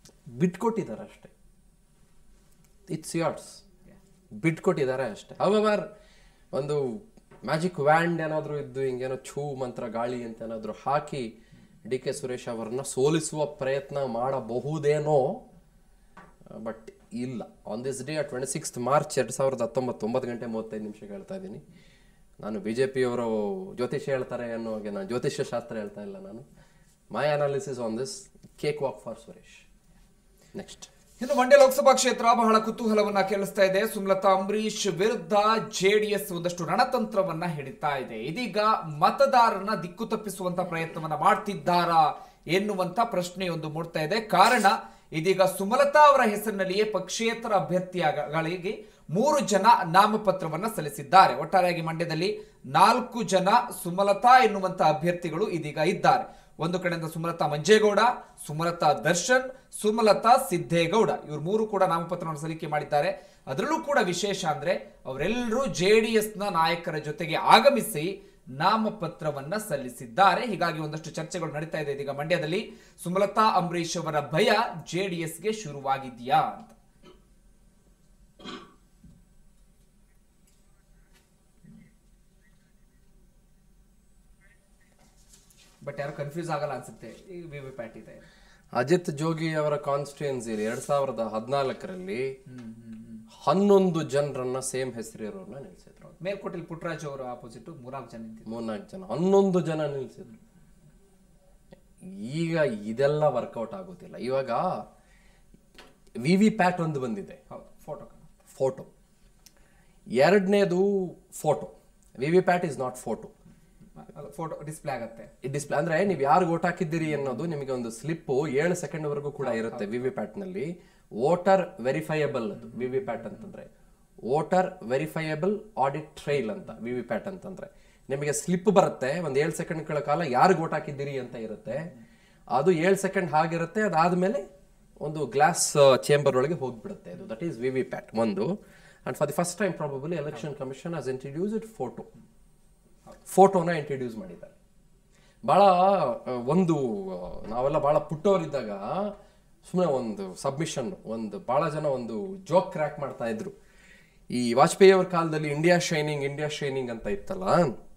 ಬಿಟ್ಕೊಟ್ಟಿದ್ದಾರೆ ಅಷ್ಟೇ ಇಟ್ಸ್ ಯಾರ್ಡ್ಸ್ ಬಿಟ್ಕೊಟ್ಟಿದ್ದಾರೆ ಅಷ್ಟೇ ಹವರ್ ಒಂದು ಮ್ಯಾಜಿಕ್ ವ್ಯಾಂಡ್ ಏನಾದರೂ ಇದ್ದು ಹಿಂಗೇನೋ ಛೂ ಮಂತ್ರ ಗಾಳಿ ಅಂತ ಏನಾದರೂ ಹಾಕಿ ಡಿ ಕೆ ಸುರೇಶ್ ಅವರನ್ನ ಸೋಲಿಸುವ ಪ್ರಯತ್ನ ಮಾಡಬಹುದೇನೋ ಬಟ್ ಇಲ್ಲ on this day twenty sixth March ಎರಡು ಸಾವಿರದ ಹತ್ತೊಂಬತ್ತು ಒಂಬತ್ತು ಗಂಟೆ ಮೂವತ್ತೈದು ನಿಮಿಷ ಹೇಳ್ತಾ ಇದ್ದೀನಿ ನಾನು ಬಿ ಜೆ ಪಿಯವರು ಜ್ಯೋತಿಷ್ಯ ಹೇಳ್ತಾರೆ ಅನ್ನೋ ಹಾಗೆ ನಾನು ಜ್ಯೋತಿಷ್ಯ ಶಾಸ್ತ್ರ ಹೇಳ್ತಾ ಇಲ್ಲ ನಾನು my analysis on this cake walk for Suresh next ಇನ್ನು ಮಂಡ್ಯ ಲೋಕಸಭಾ ಕ್ಷೇತ್ರ ಬಹಳ ಕುತೂಹಲವನ್ನ ಕೆಳಿಸ್ತಾ ಇದೆ ಸುಮಲತಾ ಅಂಬರೀಶ್ ವಿರುದ್ಧ ಜೆಡಿಎಸ್ ಒಂದಷ್ಟು ರಣತಂತ್ರವನ್ನ ಹಿಡಿತಾ ಇದೆ ಇದೀಗ ಮತದಾರರನ್ನ ದಿಕ್ಕು ತಪ್ಪಿಸುವಂತ ಪ್ರಯತ್ನವನ್ನ ಮಾಡ್ತಿದ್ದಾರಾ ಎನ್ನುವಂತ ಪ್ರಶ್ನೆಯೊಂದು ಮೂಡ್ತಾ ಇದೆ ಕಾರಣ ಇದೀಗ ಸುಮಲತಾ ಅವರ ಹೆಸರಿನಲ್ಲಿಯೇ ಪಕ್ಷೇತರ ಅಭ್ಯರ್ಥಿಗಳಿಗೆ ಮೂರು ಜನ ನಾಮಪತ್ರವನ್ನ ಸಲ್ಲಿಸಿದ್ದಾರೆ ಒಟ್ಟಾರೆಯಾಗಿ ಮಂಡ್ಯದಲ್ಲಿ ನಾಲ್ಕು ಜನ ಸುಮಲತಾ ಎನ್ನುವಂತ ಅಭ್ಯರ್ಥಿಗಳು ಇದೀಗ ಇದ್ದಾರೆ ಒಂದು ಕಡೆಯಿಂದ ಸುಮಲತಾ ಮಂಜೇಗೌಡ ಸುಮಲತಾ ದರ್ಶನ್ ಸುಮಲತಾ ಸಿದ್ದೇಗೌಡ ಇವ್ರು ಮೂರು ಕೂಡ ನಾಮಪತ್ರವನ್ನು ಸಲ್ಲಿಕೆ ಮಾಡಿದ್ದಾರೆ ಅದರಲ್ಲೂ ಕೂಡ ವಿಶೇಷ ಅಂದ್ರೆ ಅವರೆಲ್ಲರೂ ಜೆ ಡಿ ನ ನಾಯಕರ ಜೊತೆಗೆ ಆಗಮಿಸಿ ನಾಮಪತ್ರವನ್ನ ಸಲ್ಲಿಸಿದ್ದಾರೆ ಹೀಗಾಗಿ ಒಂದಷ್ಟು ಚರ್ಚೆಗಳು ನಡೀತಾ ಇದೆ ಇದೀಗ ಮಂಡ್ಯದಲ್ಲಿ ಸುಮಲತಾ ಅಂಬರೀಶ್ ಅವರ ಭಯ ಜೆಡಿಎಸ್ಗೆ ಶುರುವಾಗಿದೆಯಾ ಅಂತ ಬಟ್ ಯಾರು ಕನ್ಫ್ಯೂಸ್ ಆಗಲ್ಲ ಅನ್ಸುತ್ತೆ ಈ ವಿ ವಿ ಪ್ಯಾಟ್ ಇದೆ ಅಜಿತ್ ಜೋಗಿ ಅವರ ಕಾನ್ಸ್ಟಿಟ್ಯೂನ್ಸಿಲಿ ಎರಡ್ ಸಾವಿರದ ಹದಿನಾಲ್ಕರಲ್ಲಿ ಹನ್ನೊಂದು ಜನರನ್ನ ಸೇಮ್ ಹೆಸರಿರೋರ್ನ ನಿಲ್ಸಿದ್ರು ಮೇಲ್ಕೋಟೆಲ್ ಪುಟ್ಟರಾಜ್ ಅವರ ಆಪೋಸಿಟ್ ಮೂರ್ನಾಲ್ಕು ಜನ ನಿಂತಿದ್ರು ಮೂರ್ನಾಲ್ಕು ಜನ ಹನ್ನೊಂದು ಜನ ನಿಲ್ಸಿದ್ರು ಈಗ ಇದೆಲ್ಲ ವರ್ಕೌಟ್ ಆಗೋದಿಲ್ಲ ಇವಾಗ ವಿ ವಿ ಪ್ಯಾಟ್ ಒಂದು ಬಂದಿದೆ ಹೌದು ಫೋಟೋ ಫೋಟೋ ಎರಡನೇದು photo V V PAT is not photo photo display ಆಗತ್ತೆ ಈ ಡಿಸ್ಪ್ಲೇ ಅಂದ್ರೆ ನೀವು ಯಾರು ಓಟ್ ಹಾಕಿದ್ದೀರಿ ಅನ್ನೋದು ನಿಮಗೆ ಒಂದು ಸ್ಲಿಪ್ ಏಳು ಸೆಕೆಂಡ್ ವರೆಗೂ ಕೂಡ ಇರುತ್ತೆ ವಿ ವಿ ಪ್ಯಾಟ್ ನಲ್ಲಿ ವೋಟರ್ ವೆರಿಫೈಯಬಲ್ ಅದು ವಿ ವಿ ಪ್ಯಾಟ್ ಅಂತಂದ್ರೆ ವೋಟರ್ ವೆರಿಫೈಯಬಲ್ ಆಡಿಟ್ ಟ್ರೈಲ್ ಅಂತ ವಿ ವಿ ಪ್ಯಾಟ್ ಅಂತಂದ್ರೆ ನಿಮಗೆ ಸ್ಲಿಪ್ ಬರುತ್ತೆ ಒಂದು ಏಳು ಸೆಕೆಂಡ್ಗಳ ಕಾಲ ಯಾರಿಗೆ ಓಟ್ ಹಾಕಿದ್ದೀರಿ ಅಂತ ಇರುತ್ತೆ ಅದು ಏಳು ಸೆಕೆಂಡ್ ಹಾಗಿರುತ್ತೆ ಅದಾದ್ಮೇಲೆ ಒಂದು ಗ್ಲಾಸ್ ಚೇಂಬರ್ ಒಳಗೆ ಹೋಗ್ಬಿಡುತ್ತೆ ಅದು that is V V PAT ಒಂದು and for the first time probably election commission has introduce it photo ಫೋಟೋನ ಇಂಟ್ರಡ್ಯೂಸ್ ಮಾಡಿದ್ದಾರೆ ಭಾಳ ಆ, ಒಂದು ಆ, ನಾವೆಲ್ಲ ಭಾಳ ಪುಟ್ಟವರಿದ್ದಾಗ ಸುಮ್ಮನೆ ಒಂದು ಸಬ್ಮಿಷನ್ ಒಂದು ಭಾಳ ಜನ ಒಂದು ಜೋಕ್ ಕ್ರ್ಯಾಕ್ ಮಾಡ್ತಾ ಇದ್ರು ಈ ವಾಜಪೇಯಿ ಅವ್ರ ಕಾಲದಲ್ಲಿ ಇಂಡಿಯಾ ಶೈನಿಂಗ್ ಇಂಡಿಯಾ ಶೈನಿಂಗ್ ಅಂತ ಇತ್ತಲ್ಲ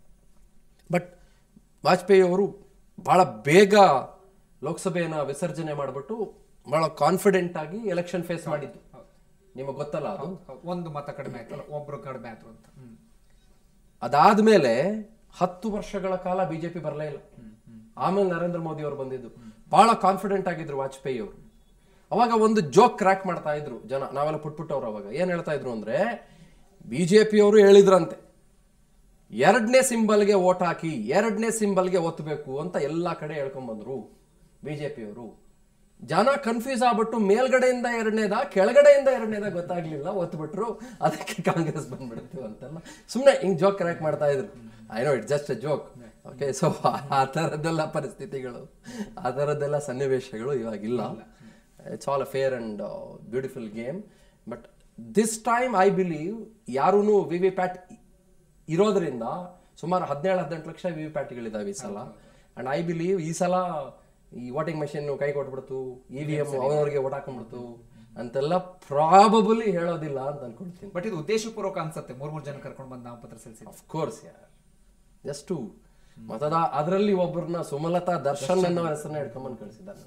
ಬಟ್ ವಾಜಪೇಯಿ ಅವರು ಭಾಳ ಬೇಗ ಲೋಕಸಭೆಯನ್ನ ವಿಸರ್ಜನೆ ಮಾಡಿಬಿಟ್ಟು ಭಾಳ ಕಾನ್ಫಿಡೆಂಟ್ ಆಗಿ ಎಲೆಕ್ಷನ್ ಫೇಸ್ ಮಾಡಿದ್ದು ನಿಮಗೆ ಗೊತ್ತಲ್ಲ ಅದು ಒಂದು ಮತ ಕಡಿಮೆ ಆಯ್ತಲ್ಲ ಒಬ್ರು ಕಡಿಮೆ ಆದ್ರು ಅಂತ ಹ್ಮ್. ಅದಾದ್ಮೇಲೆ ಹತ್ತು ವರ್ಷಗಳ ಕಾಲ ಬಿಜೆಪಿ ಬರಲೇ ಇಲ್ಲ ಆಮೇಲೆ ನರೇಂದ್ರ ಮೋದಿ ಅವರು ಬಂದಿದ್ದು ಬಹಳ ಕಾನ್ಫಿಡೆಂಟ್ ಆಗಿದ್ರು ವಾಜಪೇಯಿ ಅವರು ಅವಾಗ ಒಂದು ಜೋಕ್ ಕ್ರ್ಯಾಕ್ ಮಾಡ್ತಾ ಇದ್ರು ಜನ ನಾವೆಲ್ಲ ಪುಟ್ಪುಟ್ಟವ್ರು ಅವಾಗ ಏನ್ ಹೇಳ್ತಾ ಇದ್ರು ಅಂದ್ರೆ ಬಿಜೆಪಿ ಅವರು ಹೇಳಿದ್ರಂತೆ ಎರಡನೇ ಸಿಂಬಲ್ಗೆ ಓಟ್ ಹಾಕಿ ಎರಡನೇ ಸಿಂಬಲ್ಗೆ ಒತ್ತಬೇಕು ಅಂತ ಎಲ್ಲಾ ಕಡೆ ಹೇಳ್ಕೊಂಡ್ಬಂದ್ರು ಬಿಜೆಪಿಯವರು ಜನ ಕನ್ಫ್ಯೂಸ್ ಆಗ್ಬಿಟ್ಟು ಮೇಲ್ಗಡೆಯಿಂದ ಎರಡನೇದ ಕೆಳಗಡೆಯಿಂದ ಎರಡನೇದ ಗೊತ್ತಾಗ್ಲಿಲ್ಲ ಒತ್ಬಿಟ್ರು ಅದಕ್ಕೆ ಕಾಂಗ್ರೆಸ್ ಬಂದ್ಬಿಡ್ತು ಅಂತೆಲ್ಲ ಸುಮ್ಮನೆ ಹಿಂಗ್ ಜೋಕ್ ಕ್ರ್ಯಾಕ್ ಮಾಡ್ತಾ ಇದ್ರು I know it just a joke okay so ಆ ಥರದ್ದೆಲ್ಲ ಪರಿಸ್ಥಿತಿಗಳು ಆ ಥರದ್ದೆಲ್ಲ ಸನ್ನಿವೇಶಗಳು ಇವಾಗಿಲ್ಲ it's all a fair and beautiful game but this time I believe ಯಾರೂ ವಿ ವಿ ಪ್ಯಾಟ್ ಇರೋದ್ರಿಂದ ಸುಮಾರು ಹದಿನೇಳು ಹದಿನೆಂಟು ಲಕ್ಷ ವಿ ವಿ ಪ್ಯಾಟ್ಗಳಿದಾವೆ ಈ ಸಲ ಅಂಡ್ ಐ ಬಿಲೀವ್ ಈ ಸಲ ಈ ವೋಟಿಂಗ್ ಮಷಿನ್ ಕೈ ಕೊಟ್ಬಿಡ್ತು ಇ ವಿ ಎಮ್ ಅವರವರಿಗೆ ಓಟ್ ಹಾಕೊಂಡ್ಬಿಡ್ತು ಅಂತೆಲ್ಲ ಪ್ರಾಬಬಲಿ ಹೇಳೋದಿಲ್ಲ ಅಂತ ಅನ್ಕೊಳ್ತೀನಿ ಬಟ್ ಇದು ಉದ್ದೇಶಪೂರ್ವಕ ಅನ್ಸುತ್ತೆ ಮೂರ್ ಮೂರ್ ಜನ ಕರ್ಕೊಂಡು ಬಂದು ನಾಮಪತ್ರ ಸಲ್ಲಿಸಿದ್ರು ಆಫ್ ಕೋರ್ಸ್ ಯಾರ್ ಜಸ್ಟ್ ಮತದ ಅದರಲ್ಲಿ ಒಬ್ಬರನ್ನ ಸುಮಲತಾ ದರ್ಶನ್ ಅನ್ನೋ ಹೆಸರನ್ನ ಹಿಡ್ಕೊಂಬಂದು ಕಳಿಸಿದ್ದಾನೆ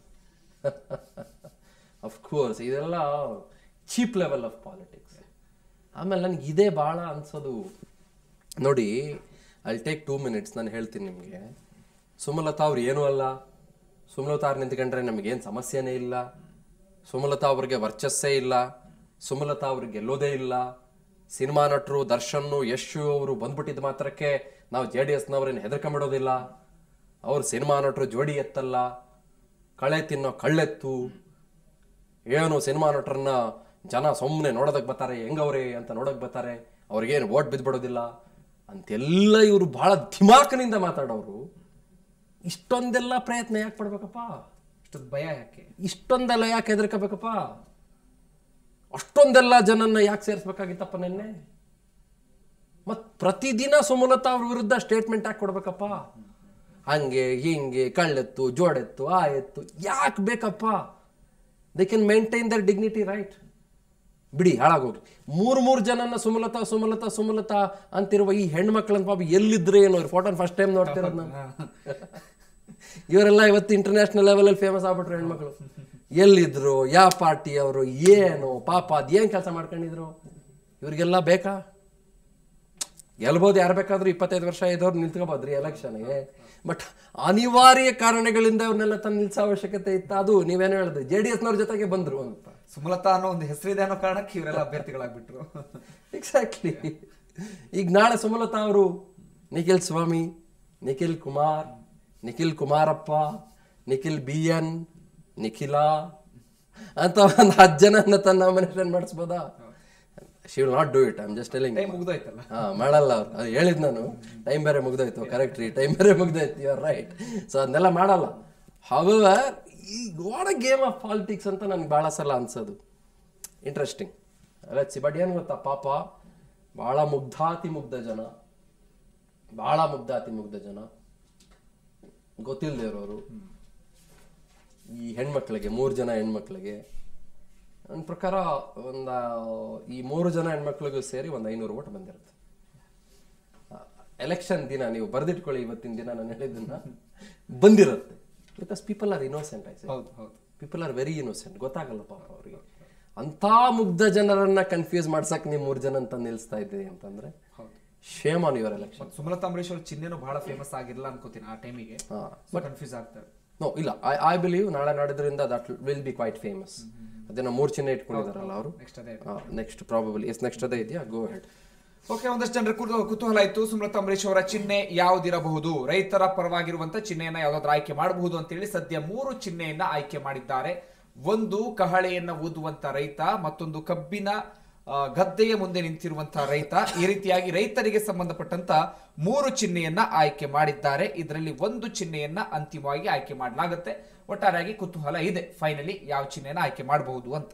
ಅಫ್ ಕೋರ್ಸ್ ಇದೆಲ್ಲ ಚೀಪ್ ಲೆವೆಲ್ ಆಫ್ ಪಾಲಿಟಿಕ್ಸ್ ಆಮೇಲೆ ನನಗೆ ಇದೇ ಭಾಳ ಅನ್ಸೋದು ನೋಡಿ ಐ ಟೇಕ್ ಟೂ ಮಿನಿಟ್ಸ್ ನಾನು ಹೇಳ್ತೀನಿ ನಿಮಗೆ ಸುಮಲತಾ ಅವ್ರು ಏನೂ ಅಲ್ಲ ಸುಮಲತಾ ಅವ್ರು ನಿಂತ್ಕೊಂಡ್ರೆ ನಮಗೇನು ಸಮಸ್ಯೆನೇ ಇಲ್ಲ ಸುಮಲತಾ ಅವ್ರಿಗೆ ವರ್ಚಸ್ಸೇ ಇಲ್ಲ ಸುಮಲತಾ ಅವ್ರಿಗೆ ಗೆಲ್ಲೋದೇ ಇಲ್ಲ ಸಿನಿಮಾ ನಟರು ದರ್ಶನ್ನು ಯಶು ಅವರು ಬಂದ್ಬಿಟ್ಟಿದ ಮಾತ್ರಕ್ಕೆ ನಾವು ಜೆ ಡಿ ಎಸ್ನವ್ರೇನು ಹೆದರ್ಕೊಂಬಿಡೋದಿಲ್ಲ ಅವ್ರು ಸಿನಿಮಾ ನಟರು ಜೋಡಿ ಎತ್ತಲ್ಲ ಕಳೆ ತಿನ್ನೋ ಕಳ್ಳೆತ್ತು ಏನು ಸಿನಿಮಾ ನಟರನ್ನ ಜನ ಸುಮ್ಮನೆ ನೋಡೋದಕ್ಕೆ ಬರ್ತಾರೆ ಹೆಂಗವ್ರೆ ಅಂತ ನೋಡೋಕೆ ಬರ್ತಾರೆ ಅವ್ರಿಗೇನು ಓಟ್ ಬಿದ್ಬಿಡೋದಿಲ್ಲ ಅಂತೆಲ್ಲ ಇವರು ಬಹಳ ಧಿಮಾಕನಿಂದ ಮಾತಾಡೋರು ಇಷ್ಟೊಂದೆಲ್ಲ ಪ್ರಯತ್ನ ಯಾಕೆ ಪಡ್ಬೇಕಪ್ಪ ಇಷ್ಟೊಂದು ಭಯ ಯಾಕೆ ಇಷ್ಟೊಂದೆಲ್ಲ ಯಾಕೆ ಹೆದರ್ಕೋಬೇಕಪ್ಪ ಅಷ್ಟೊಂದೆಲ್ಲ ಜನನ್ನ ಯಾಕೆ ಸೇರಿಸ್ಬೇಕಾಗಿತ್ತಪ್ಪ ನಿನ್ನೆ ಮತ್ ಪ್ರತಿದಿನ ಸುಮಲತಾ ಅವ್ರ ವಿರುದ್ಧ ಸ್ಟೇಟ್ಮೆಂಟ್ ಯಾಕೆ ಕೊಡ್ಬೇಕಪ್ಪ ಹಂಗೆ ಹಿಂಗೆ ಕಳ್ಳೆತ್ತು ಜೋಡೆತ್ತು ಆ ಎತ್ತು ಯಾಕೆ ಬೇಕಪ್ಪ they can maintain their dignity right ಬಿಡಿ ಹಾಳಾಗೋಗ್ಲಿ ಮೂರು ಮೂರು ಜನನ ಸುಮಲತಾ ಸುಮಲತಾ ಸುಮಲತಾ ಅಂತಿರುವ ಈ ಹೆಣ್ಮಕ್ಳನ್ನ ಪಾಪ ಎಲ್ಲಿದ್ರೆ ಏನೋ ಫೋಟೋನ ಫಸ್ಟ್ ಟೈಮ್ ನೋಡ್ತಿರೋದು ನಾನು ಇವರೆಲ್ಲ ಇವತ್ತು ಇಂಟರ್ನ್ಯಾಷನಲ್ ಲೆವೆಲಲ್ಲಿ ಫೇಮಸ್ ಆಗ್ಬಿಟ್ರು ಹೆಣ್ಮಕ್ಳು ಎಲ್ಲಿದ್ರು ಯಾವ ಪಾರ್ಟಿ ಅವರು ಏನು ಪಾಪ ಅದೇನು ಕೆಲಸ ಮಾಡ್ಕೊಂಡಿದ್ರು ಇವ್ರಿಗೆಲ್ಲ ಬೇಕಾ ಗೆಲ್ಬೋದು ಯಾರು ಬೇಕಾದ್ರೂ ಇಪ್ಪತ್ತೈದು ವರ್ಷ ಇದ್ದವ್ರು ನಿಂತ್ಕೋಬೋದ್ರಿ ಎಲೆಕ್ಷನ್ಗೆ ಬಟ್ ಅನಿವಾರ್ಯ ಕಾರಣಗಳಿಂದ ಅವ್ರನ್ನೆಲ್ಲ ತಂದು ನಿಲ್ಸೋ ಅವಶ್ಯಕತೆ ಇತ್ತು ಅದು ನೀವೇನು ಹೇಳಿದ್ರಿ ಜೆ ಡಿ ಎಸ್ನವ್ರ ಜೊತೆಗೆ ಬಂದ್ರು ಅಂತ ಸುಮಲತಾ ಅನ್ನೋ ಒಂದು ಹೆಸರಿದೆ ಅನ್ನೋ ಕಾರಣಕ್ಕೆ ಇವರೆಲ್ಲ ಅಭ್ಯರ್ಥಿಗಳಾಗ್ಬಿಟ್ರು ಎಕ್ಸಾಕ್ಟ್ಲಿ ಈಗ ನಾಳೆ ಸುಮಲತಾ ಅವರು ನಿಖಿಲ್ ಸ್ವಾಮಿ ನಿಖಿಲ್ ಕುಮಾರ್ ನಿಖಿಲ್ ಕುಮಾರಪ್ಪ ನಿಖಿಲ್ ಬಿ ಎನ್ ನಿಖಿಲ ಅಂತ ಒಂದು ಹತ್ತು ಜನನ ತನ್ನ ನಾಮಿನೇಷನ್ ಮಾಡಿಸ್ಬೋದಾ she will not do it I'm just telling time ಮುಗ್ದೋಯ್ತಲ್ಲ ಹಾ ಮಾಡಲ್ಲ ಅವ್ರು ಅದು ಹೇಳಿದ್ ನಾನು ಟೈಮ್ ಬೇರೆ ಮುಗ್ದೋಯ್ತು ಕರೆಕ್ಟ್ ರೀ ಟೈಮ್ ಬೇರೆ ಮುಗ್ದೋಯ್ತು ಯು ಆರ್ ರೈಟ್ ಸೊ ಅದನ್ನೆಲ್ಲ ಮಾಡಲ್ಲ ಹವೆವರ್ ಈ ಗೋಡ ಗೇಮ್ ಆಫ್ ಪಾಲಿಟಿಕ್ಸ್ ಅಂತ ನನಗೆ ಭಾಳ ಸಲ ಅನ್ಸೋದು ಇಂಟ್ರೆಸ್ಟಿಂಗ್ ಸಿ ಬಟ್ ಏನು ಗೊತ್ತಾ ಪಾಪ ಭಾಳ ಮುಗ್ಧಾತಿ ಮುಗ್ಧ ಜನ ಭಾಳ ಮುಗ್ಧಾತಿ ಮುಗ್ಧ ಜನ ಗೊತ್ತಿಲ್ಲದೆ ಇರೋರು ಈ ಹೆಣ್ಮಕ್ಳಿಗೆ ಮೂರು ಜನ ಹೆಣ್ಮಕ್ಳಿಗೆ ನನ್ನ ಪ್ರಕಾರ ಒಂದು ಈ ಮೂರು ಜನ ಹೆಣ್ಮಕ್ಳಿಗೂ ಸೇರಿ ಒಂದು ಐನೂರು ಓಟ್ ಬಂದಿರುತ್ತೆ ಎಲೆಕ್ಷನ್ ದಿನ ನೀವು ಬರೆದಿಟ್ಕೊಳ್ಳಿ ಇವತ್ತಿನ ದಿನ ನಾನು ಹೇಳಿದ್ದನ್ನ ಬಂದಿರುತ್ತೆ because people are innocent I ಹೌದು ಹೌದು ಪೀಪಲ್ ಆರ್ ವೆರಿ ಇನೋಸೆಂಟ್ ಗೊತ್ತಾಗಲ್ಲ ಪಾಪ ಅವರಿಗೆ ಅಂಥ ಮುಗ್ಧ ಜನರನ್ನ ಕನ್ಫ್ಯೂಸ್ ಮಾಡ್ಸಕ್ ನೀವು ಮೂರು ಜನ ಅಂತ ನಿಲ್ಲಿಸ್ತಾ ಇದ್ದೀರಿ ಅಂತಂದ್ರೆ ಹೌದು ಶೇಮ್ ಆನ್ ಯುವರ್ ಎಲೆಕ್ಷನ್ ಮತ್ತೆ ಸುಮಲತಾ ಅಂಬರೀಶ್ ಅವ್ರ ಚಿಹ್ನೆನೂ ಬಹಳ ಫೇಮಸ್ ಆಗಿರಲ್ಲ ಅನ್ಕೋತೀನಿ ಆ ಟೈಮಿಗೆ ಕನ್ಫ್ಯೂಸ್ ಆಗ್ತಾರೆ ನೋ ಇಲ್ಲ ಐ ಐ ಬಿಲೀವ್ ನಾಳೆ ನಾಡಿದ್ರಿಂದ that will be quite famous ಅದೇನೋ ಮೂರು ಚಿಹ್ನೆ ಇಟ್ಕೊಂಡಿದಾರಲ್ಲ ಅವರು ನೆಕ್ಸ್ಟ್ ಅದೇ ನೆಕ್ಸ್ಟ್ ಪ್ರಾಬಬಲಿ ಎಸ್ ನೆಕ್ಸ್ಟ್ ಅದೇ ಇದೆಯಾ ಗೋ ಹೆಡ್ ಓಕೆ ಒಂದಷ್ಟು ಜನರ ಕುತು- ಕುತೂಹಲ ಇತ್ತು ಸುಮಲತಾ ಅಂಬರೀಶ್ ಅವರ ಚಿಹ್ನೆ ಯಾವುದಿರಬಹುದು ರೈತರ ಪರವಾಗಿರುವಂತ ಚಿಹ್ನೆಯನ್ನ ಯಾವ್ದಾದ್ರು ಆಯ್ಕೆ ಮಾಡಬಹುದು ಅಂತೇಳಿ ಸದ್ಯ ಮೂರು ಚಿಹ್ನೆಯನ್ನ ಆಯ್ಕೆ ಮಾಡಿದ್ದಾರೆ ಒಂದು ಕಹಳೆಯನ್ನ ಊದುವಂತ ರೈತ ಮತ್ತೊಂದು ಕಬ್ಬಿನ ಆ, ಗದ್ದೆಯ ಮುಂದೆ ನಿಂತಿರುವಂತಹ ರೈತ ಈ ರೀತಿಯಾಗಿ ರೈತರಿಗೆ ಸಂಬಂಧಪಟ್ಟಂತ ಮೂರು ಚಿಹ್ನೆಯನ್ನ ಆಯ್ಕೆ ಮಾಡಿದ್ದಾರೆ ಇದರಲ್ಲಿ ಒಂದು ಚಿಹ್ನೆಯನ್ನ ಅಂತಿಮವಾಗಿ ಆಯ್ಕೆ ಮಾಡಲಾಗುತ್ತೆ ಒಟ್ಟಾರೆಯಾಗಿ ಕುತೂಹಲ ಇದೆ ಫೈನಲಿ ಯಾವ ಚಿಹ್ನೆಯನ್ನ ಆಯ್ಕೆ ಮಾಡಬಹುದು ಅಂತ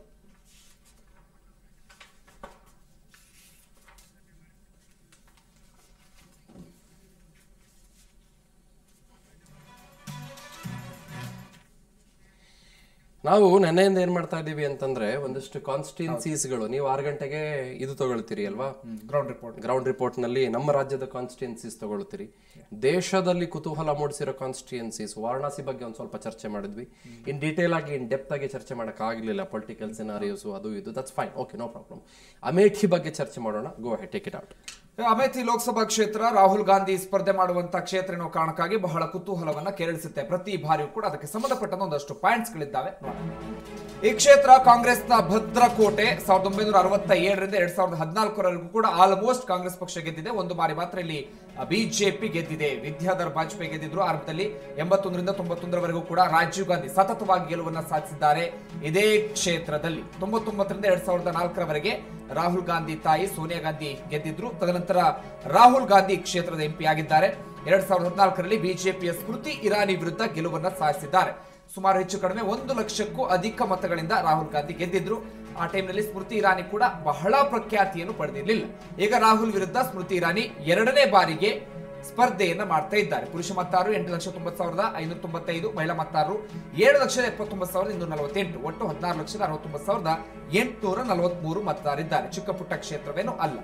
ನಾವು ನೆನ್ನೆಯಿಂದ ಏನ್ ಮಾಡ್ತಾ ಇದೀವಿ ಅಂತಂದ್ರೆ ಒಂದಷ್ಟು ಕಾನ್ಸ್ಟಿಟ್ಯೂನ್ಸೀಸ್ಗಳು ನೀವು ಆರು ಗಂಟೆಗೆ ಇದು ತಗೊಳ್ತೀರಿ ಅಲ್ವಾ ಗ್ರೌಂಡ್ ರಿಪೋರ್ಟ್ ಗ್ರೌಂಡ್ ರಿಪೋರ್ಟ್ ನಲ್ಲಿ ನಮ್ಮ ರಾಜ್ಯದ ಕಾನ್ಸ್ಟಿಟ್ಯೂನ್ಸೀಸ್ ತಗೊಳ್ತೀರಿ ದೇಶದಲ್ಲಿ ಕುತೂಹಲ ಮೂಡಿಸಿರೋ ಕಾನ್ಸ್ಟಿಟ್ಯೂನ್ಸೀಸ್ ವಾರಣಾಸಿ ಬಗ್ಗೆ ಒಂದು ಸ್ವಲ್ಪ ಚರ್ಚೆ ಮಾಡಿದ್ವಿ ಇನ್ ಡೀಟೇಲ್ ಆಗಿ ಇನ್ ಡೆಪ್ತ್ ಆಗಿ ಚರ್ಚೆ ಮಾಡಕ್ ಆಗ್ಲಿಲ್ಲ ಪೊಲಿಟಿಕಲ್ ಸಿನಾರಿಯೋಸ್ ಅದು ಇದು that's fine okay no problem Amethi ಬಗ್ಗೆ ಚರ್ಚೆ ಮಾಡೋಣ go he take it out Amethi Lok Sabha ಕ್ಷೇತ್ರ ರಾಹುಲ್ ಗಾಂಧಿ ಸ್ಪರ್ಧೆ ಮಾಡುವಂತ ಕ್ಷೇತ್ರ ಎನ್ನುವ ಕಾರಣಕ್ಕಾಗಿ ಬಹಳ ಕುತೂಹಲವನ್ನ ಕೆರಳಿಸುತ್ತೆ ಪ್ರತಿ ಬಾರಿಯೂ ಕೂಡ ಅದಕ್ಕೆ ಸಂಬಂಧಪಟ್ಟ ಒಂದಷ್ಟು ಪಾಯಿಂಟ್ಸ್ ಗಳಿದ್ದಾವೆ ನೋಡೋಣ. ಈ ಕ್ಷೇತ್ರ ಕಾಂಗ್ರೆಸ್ನ ಭದ್ರಕೋಟೆ ಸಾವಿರದ ಒಂಬೈನೂರ ಅರವತ್ತ ಏಳರಿಂದ ಎರಡ್ ಸಾವಿರದ ಹದಿನಾಲ್ಕರವರೆಗೂ ಕೂಡ ಆಲ್ಮೋಸ್ಟ್ ಕಾಂಗ್ರೆಸ್ ಪಕ್ಷ ಗೆದ್ದಿದೆ ಒಂದು ಬಾರಿ ಮಾತ್ರ ಇಲ್ಲಿ ಬಿಜೆಪಿ ಗೆದ್ದಿದೆ ವಿದ್ಯಾಧರ್ ವಾಜಪೇಯಿ ಗೆದ್ದಿದ್ರು ಆರಂಭದಲ್ಲಿ ಎಂಬತ್ತೊಂದರಿಂದ ತೊಂಬತ್ತೊಂದರವರೆಗೂ ಕೂಡ ರಾಜೀವ್ ಗಾಂಧಿ ಸತತವಾಗಿ ಗೆಲುವನ್ನ ಸಾಧಿಸಿದ್ದಾರೆ ಇದೇ ಕ್ಷೇತ್ರದಲ್ಲಿ ತೊಂಬತ್ತೊಂಬತ್ತರಿಂದ ಎರಡ್ ಸಾವಿರದ ನಾಲ್ಕರವರೆಗೆ ರಾಹುಲ್ ಗಾಂಧಿ ತಾಯಿ ಸೋನಿಯಾ ಗಾಂಧಿ ಗೆದ್ದಿದ್ರು ತದನಂತರ ರಾಹುಲ್ ಗಾಂಧಿ ಕ್ಷೇತ್ರದ ಎಂಪಿ ಆಗಿದ್ದಾರೆ ಎರಡ್ ಸಾವಿರದ ಹದಿನಾಲ್ಕರಲ್ಲಿ ಬಿಜೆಪಿಯ ಸ್ಮೃತಿ ಇರಾನಿ ವಿರುದ್ಧ ಗೆಲುವನ್ನ ಸಾಧಿಸಿದ್ದಾರೆ ಸುಮಾರು ಹೆಚ್ಚು ಕಡಿಮೆ ಒಂದು ಲಕ್ಷಕ್ಕೂ ಅಧಿಕ ಮತಗಳಿಂದ ರಾಹುಲ್ ಗಾಂಧಿ ಗೆದ್ದಿದ್ರು ಆ ಟೈಮ್ನಲ್ಲಿ ಸ್ಮೃತಿ ಇರಾನಿ ಕೂಡ ಬಹಳ ಪ್ರಖ್ಯಾತಿಯನ್ನು ಪಡೆದಿರಲಿಲ್ಲ ಈಗ ರಾಹುಲ್ ವಿರುದ್ಧ ಸ್ಮೃತಿ ಇರಾನಿ ಎರಡನೇ ಬಾರಿಗೆ ಸ್ಪರ್ಧೆಯನ್ನ ಮಾಡ್ತಾ ಇದ್ದಾರೆ ಪುರುಷ ಮತದಾರರು ಎಂಟು ಲಕ್ಷ ತೊಂಬತ್ತು ಸಾವಿರದ ಐನೂರ ತೊಂಬತ್ತೈದು ಮಹಿಳಾ ಮತದಾರರು ಏಳು ಲಕ್ಷದ ಎಪ್ಪತ್ತೊಂಬತ್ತು ಸಾವಿರದ ಇನ್ನೂರ ನಲವತ್ತೆಂಟು ಒಟ್ಟು ಹದಿನಾರು ಲಕ್ಷದ ಅರವತ್ತೊಂಬತ್ತು ಸಾವಿರದ ಎಂಟುನೂರ ನಲವತ್ಮೂರು ಮತದಾರಿದ್ದಾರೆ ಚಿಕ್ಕ ಪುಟ್ಟ ಕ್ಷೇತ್ರವೇನು ಅಲ್ಲ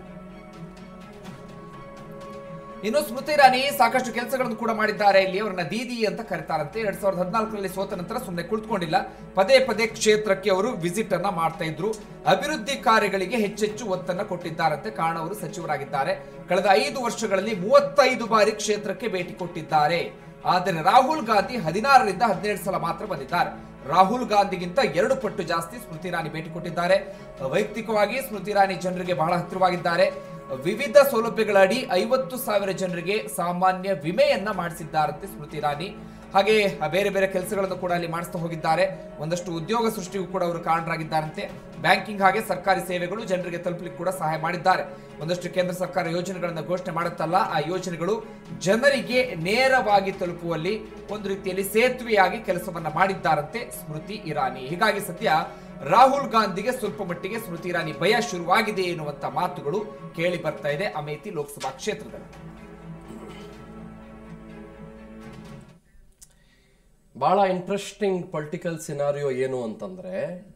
ಇನ್ನು ಸ್ಮೃತಿ ಇರಾನಿ ಸಾಕಷ್ಟು ಕೆಲಸಗಳನ್ನು ಕೂಡ ಮಾಡಿದ್ದಾರೆ ಇಲ್ಲಿ ಅವರನ್ನ ದೀದಿ ಅಂತ ಕರೀತಾರಂತೆ ಎರಡ್ ಸಾವಿರದ ಹದಿನಾಲ್ಕರಲ್ಲಿ ಸೋತ ನಂತರ ಸುಮ್ಮನೆ ಕುಳಿತುಕೊಂಡಿಲ್ಲ ಪದೇ ಪದೇ ಕ್ಷೇತ್ರಕ್ಕೆ ಅವರು ವಿಸಿಟ್ ಅನ್ನ ಮಾಡ್ತಾ ಇದ್ರು ಅಭಿವೃದ್ಧಿ ಕಾರ್ಯಗಳಿಗೆ ಹೆಚ್ಚೆಚ್ಚು ಒತ್ತನ್ನ ಕೊಟ್ಟಿದ್ದಾರಂತೆ ಕಾರಣ ಅವರು ಸಚಿವರಾಗಿದ್ದಾರೆ ಕಳೆದ ಐದು ವರ್ಷಗಳಲ್ಲಿ ಮೂವತ್ತೈದು ಬಾರಿ ಕ್ಷೇತ್ರಕ್ಕೆ ಭೇಟಿ ಕೊಟ್ಟಿದ್ದಾರೆ ಆದರೆ ರಾಹುಲ್ ಗಾಂಧಿ ಹದಿನಾರರಿಂದ ಹದಿನೇಳು ಸಲ ಮಾತ್ರ ಬಂದಿದ್ದಾರೆ ರಾಹುಲ್ ಗಾಂಧಿಗಿಂತ ಎರಡು ಪಟ್ಟು ಜಾಸ್ತಿ ಸ್ಮೃತಿ ಇರಾನಿ ಭೇಟಿ ಕೊಟ್ಟಿದ್ದಾರೆ ವೈಯಕ್ತಿಕವಾಗಿ ಸ್ಮೃತಿ ಇರಾನಿ ಜನರಿಗೆ ಬಹಳ ಹತ್ತಿರವಾಗಿದ್ದಾರೆ ವಿವಿಧ ಸೌಲಭ್ಯಗಳಡಿ ಐವತ್ತು ಸಾವಿರ ಜನರಿಗೆ ಸಾಮಾನ್ಯ ವಿಮೆಯನ್ನ ಮಾಡಿಸಿದ್ದಾರಂತೆ ಸ್ಮೃತಿ ಇರಾನಿ ಹಾಗೆ ಬೇರೆ ಬೇರೆ ಕೆಲಸಗಳನ್ನು ಕೂಡ ಅಲ್ಲಿ ಮಾಡಿಸ್ತಾ ಹೋಗಿದ್ದಾರೆ ಒಂದಷ್ಟು ಉದ್ಯೋಗ ಸೃಷ್ಟಿಗೂ ಕೂಡ ಅವರು ಕಾರಣರಾಗಿದ್ದಾರಂತೆ ಬ್ಯಾಂಕಿಂಗ್ ಹಾಗೆ ಸರ್ಕಾರಿ ಸೇವೆಗಳು ಜನರಿಗೆ ತಲುಪಲಿಕ್ಕೆ ಕೂಡ ಸಹಾಯ ಮಾಡಿದ್ದಾರೆ ಒಂದಷ್ಟು ಕೇಂದ್ರ ಸರ್ಕಾರ ಯೋಜನೆಗಳನ್ನು ಘೋಷಣೆ ಮಾಡುತ್ತಲ್ಲ ಆ ಯೋಜನೆಗಳು ಜನರಿಗೆ ನೇರವಾಗಿ ತಲುಪುವಲ್ಲಿ ಒಂದು ರೀತಿಯಲ್ಲಿ ಸೇತುವೆಯಾಗಿ ಕೆಲಸವನ್ನ ಮಾಡಿದ್ದಾರಂತೆ ಸ್ಮೃತಿ ಇರಾನಿ ಹೀಗಾಗಿ ಸದ್ಯ ರಾಹುಲ್ ಗಾಂಧಿಗೆ ಸ್ವಲ್ಪ ಮಟ್ಟಿಗೆ ಸ್ಮೃತಿ ಇರಾನಿ ಭಯ ಶುರುವಾಗಿದೆ ಎನ್ನುವಂತ ಮಾತುಗಳು ಕೇಳಿ ಬರ್ತಾ ಇದೆ ಅಮೇಥಿ ಲೋಕಸಭಾ ಕ್ಷೇತ್ರದಲ್ಲಿ ಬಹಳ ಇಂಟ್ರೆಸ್ಟಿಂಗ್ ಪೊಲಿಟಿಕಲ್ ಸಿನಾರಿಯೋ ಏನು ಅಂತಂದ್ರೆ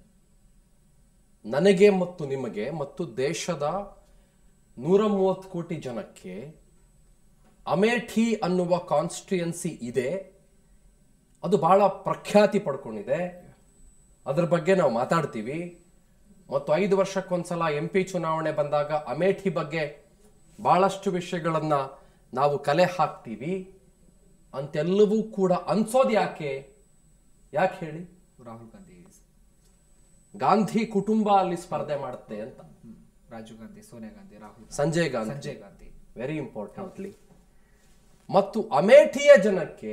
ನನಗೆ ಮತ್ತು ನಿಮಗೆ ಮತ್ತು ದೇಶದ ನೂರ ಮೂವತ್ತು ಕೋಟಿ ಜನಕ್ಕೆ ಅಮೇಠಿ ಅನ್ನುವ ಕಾನ್ಸ್ಟಿಟ್ಯೂಯನ್ಸಿ ಇದೆ ಅದು ಬಹಳ ಪ್ರಖ್ಯಾತಿ ಪಡ್ಕೊಂಡಿದೆ ಅದ್ರ ಬಗ್ಗೆ ನಾವು ಮಾತಾಡ್ತೀವಿ ಮತ್ತು ಐದು ವರ್ಷಕ್ಕೊಂದ್ಸಲ ಎಂ ಪಿ ಚುನಾವಣೆ ಬಂದಾಗ ಅಮೇಠಿ ಬಗ್ಗೆ ಬಹಳಷ್ಟು ವಿಷಯಗಳನ್ನ ನಾವು ಕಲೆ ಹಾಕ್ತೀವಿ ಅಂತೆಲ್ಲವೂ ಕೂಡ ಅನ್ಸೋದು ಯಾಕೆ ಯಾಕೆ ಹೇಳಿ ರಾಹುಲ್ ಗಾಂಧಿ ಗಾಂಧಿ ಕುಟುಂಬ ಅಲ್ಲಿ ಸ್ಪರ್ಧೆ ಮಾಡುತ್ತೆ ಅಂತ ಹ್ಮ್. ರಾಜೀವ್ ಗಾಂಧಿ ಸೋನಿಯಾ ಗಾಂಧಿ ರಾಹುಲ್ ಗಾಂಧಿ ಸಂಜಯ್ ಗಾಂಧಿ ಸಂಜಯ್ ಗಾಂಧಿ ವೆರಿ ಇಂಪಾರ್ಟೆಂಟ್ಲಿ ಮತ್ತು ಅಮೇಠಿಯ ಜನಕ್ಕೆ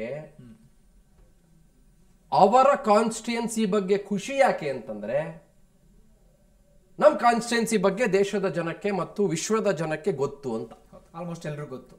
ಅವರ ಕಾನ್ಸ್ಟಿಟ್ಯೂನ್ಸಿ ಬಗ್ಗೆ ಖುಷಿ ಯಾಕೆ ಅಂತಂದ್ರೆ ನಮ್ಮ ಕಾನ್ಸ್ಟಿಟ್ಯೂನ್ಸಿ ಬಗ್ಗೆ ದೇಶದ ಜನಕ್ಕೆ ಮತ್ತು ವಿಶ್ವದ ಜನಕ್ಕೆ ಗೊತ್ತು ಅಂತ ಹೌದು ಆಲ್ಮೋಸ್ಟ್ ಎಲ್ರಿಗೂ ಗೊತ್ತು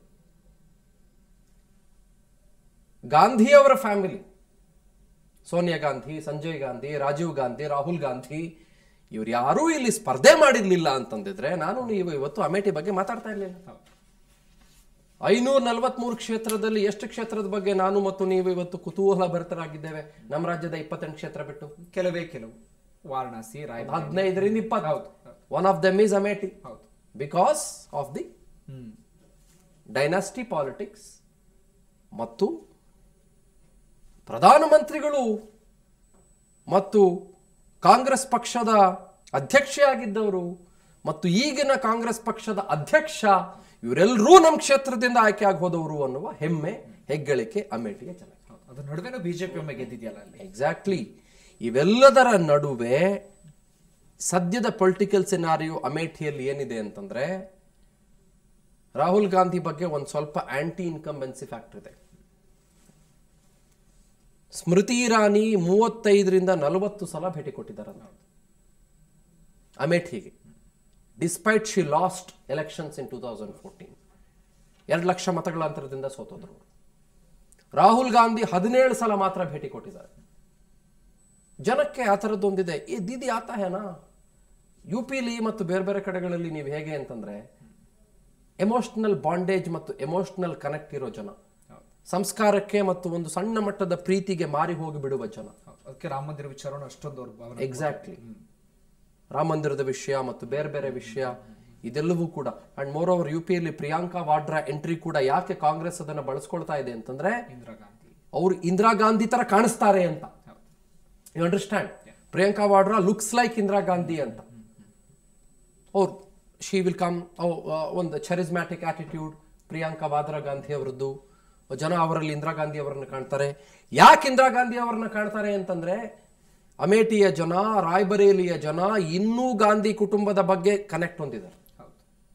ಗಾಂಧಿಯವರ ಫ್ಯಾಮಿಲಿ ಸೋನಿಯಾ ಗಾಂಧಿ ಸಂಜಯ್ ಗಾಂಧಿ ರಾಜೀವ್ ಗಾಂಧಿ ರಾಹುಲ್ ಗಾಂಧಿ ಇವ್ರು ಯಾರೂ ಇಲ್ಲಿ ಸ್ಪರ್ಧೆ ಮಾಡಿರ್ಲಿಲ್ಲ ಅಂತಂದಿದ್ರೆ ನಾನು ನೀವು ಇವತ್ತು ಅಮೇಠಿ ಬಗ್ಗೆ ಮಾತಾಡ್ತಾ ಇರಲಿಲ್ಲ ಹೌದು ಐನೂರ ನಲವತ್ಮೂರು ಕ್ಷೇತ್ರದಲ್ಲಿ ಎಷ್ಟು ಕ್ಷೇತ್ರದ ಬಗ್ಗೆ ನಾನು ಮತ್ತು ನೀವು ಇವತ್ತು ಕುತೂಹಲ ಭರಿತರಾಗಿದ್ದೇವೆ ನಮ್ಮ ರಾಜ್ಯದ ಇಪ್ಪತ್ತೆಂಟು ಕ್ಷೇತ್ರ ಬಿಟ್ಟು ಕೆಲವೇ ಕೆಲವು ವಾರಣಾಸಿ ರಾಯಬರೇಲಿ ಹದಿನೈದರಿಂದ ಇಪ್ಪತ್ತು ಹೌದು, ಹೌದು. One of them is Amethi ಹೌದು because of the hmm dynasty politics ಮತ್ತು ಪ್ರಧಾನಮಂತ್ರಿಗಳು ಮತ್ತು ಕಾಂಗ್ರೆಸ್ ಪಕ್ಷದ ಅಧ್ಯಕ್ಷೆಯಾಗಿದ್ದವರು ಮತ್ತು ಈಗಿನ ಕಾಂಗ್ರೆಸ್ ಪಕ್ಷದ ಅಧ್ಯಕ್ಷ ಇವರೆಲ್ಲರೂ ನಮ್ಮ ಕ್ಷೇತ್ರದಿಂದ ಆಯ್ಕೆ ಆಗಿ ಹೋದವರು ಅನ್ನುವ ಹೆಮ್ಮೆ ಹೆಗ್ಗಳಿಕೆ ಅಮೇಠಿಯ ಜನ ಹೌದು ಅದ್ರ ನಡುವೆನೂ ಬಿಜೆಪಿ ಒಮ್ಮೆ ಗೆದ್ದಿದೆಯಲ್ಲ ಅಲ್ಲಿ ಎಕ್ಸಾಕ್ಟ್ಲಿ ಇವೆಲ್ಲದರ ನಡುವೆ ಸದ್ಯದ ಪೊಲಿಟಿಕಲ್ ಸಿನಾರಿಯೋ ಅಮೇಠಿಯಲ್ಲಿ ಏನಿದೆ ಅಂತಂದ್ರೆ ರಾಹುಲ್ ಗಾಂಧಿ ಬಗ್ಗೆ ಒಂದು ಸ್ವಲ್ಪ ಆಂಟಿ ಇನ್ಕಂಬೆನ್ಸಿ ಫ್ಯಾಕ್ಟರ್ ಇದೆ ಸ್ಮೃತಿ ಇರಾನಿ ಮೂವತ್ತೈದರಿಂದ ನಲವತ್ತು ಸಲ ಭೇಟಿ ಕೊಟ್ಟಿದ್ದಾರೆ ಅಮೇಠಿಗೆ despite she lost elections in two thousand fourteen ಎರಡು ಲಕ್ಷ ಮತಗಳ ಅಂತರದಿಂದ ಸೋತೋದ್ರು ಅವ್ರು. ರಾಹುಲ್ ಗಾಂಧಿ ಹದಿನೇಳು ಸಲ ಮಾತ್ರ ಭೇಟಿ ಕೊಟ್ಟಿದ್ದಾರೆ ಜನಕ್ಕೆ ಆ ಥರದ್ದೊಂದಿದೆ ಈ ದೀದಿ ಆತ ಹೇನಾ ಯು ಪಿಲಿ ಮತ್ತು ಬೇರೆ ಬೇರೆ ಕಡೆಗಳಲ್ಲಿ ನೀವು ಹೇಗೆ ಅಂತಂದ್ರೆ ಎಮೋಷನಲ್ ಬಾಂಡೇಜ್ ಮತ್ತು ಎಮೋಷನಲ್ ಕನೆಕ್ಟ್ ಇರೋ ಜನ ಹೌದು ಸಂಸ್ಕಾರಕ್ಕೆ ಮತ್ತು ಒಂದು ಸಣ್ಣ ಮಟ್ಟದ ಪ್ರೀತಿಗೆ ಮಾರಿ ಹೋಗಿ ಬಿಡುವ ಜನ ಹೌದು ಅದಕ್ಕೆ ರಾಮ ಮಂದಿರ ವಿಚಾರವನ್ನು ಅಷ್ಟೊಂದು ಅವ್ರ ಭಾವನೆ ಎಕ್ಸಾಕ್ಟ್ಲಿ ರಾಮ ಮಂದಿರದ ವಿಷಯ ಮತ್ತು ಬೇರೆ ಬೇರೆ ವಿಷಯ ಇದೆಲ್ಲವೂ ಕೂಡ ಅಂಡ್ ಮೋರ್ ಓವರ್ ಯು ಪಿಯಲ್ಲಿ ಪ್ರಿಯಾಂಕಾ ವಾಡ್ರಾ ಎಂಟ್ರಿ ಕೂಡ ಯಾಕೆ ಕಾಂಗ್ರೆಸ್ ಅದನ್ನ ಬಳಸ್ಕೊಳ್ತಾ ಇದೆ ಅಂತಂದ್ರೆ ಇಂದಿರಾ ಗಾಂಧಿ ಅವರು ಇಂದಿರಾ ಗಾಂಧಿ ತರ ಕಾಣಿಸ್ತಾರೆ ಅಂತ ಹೌದು you understand Priyanka Vadra looks like Indira Gandhi ಅಂತ ಅವ್ರು ಶಿ ವಿಲ್ ಕಮ್ ಒಂದು ಚರಿಸ್ಮ್ಯಾಟಿಕ್ ಆಟಿಟ್ಯೂಡ್ ಪ್ರಿಯಾಂಕಾ ವಾದ್ರಾ ಗಾಂಧಿ ಅವರದ್ದು ಜನ ಅವರಲ್ಲಿ ಇಂದಿರಾ ಗಾಂಧಿ ಅವರನ್ನು ಕಾಣ್ತಾರೆ ಯಾಕೆ ಇಂದಿರಾ ಗಾಂಧಿ ಅವರನ್ನ ಕಾಣ್ತಾರೆ ಅಂತಂದ್ರೆ ಅಮೇಠಿಯ ಜನ ರಾಯ್ಬರೇಲಿಯ ಜನ ಇನ್ನೂ ಗಾಂಧಿ ಕುಟುಂಬದ ಬಗ್ಗೆ ಕನೆಕ್ಟ್ ಹೊಂದಿದ್ದಾರೆ ಹೌದು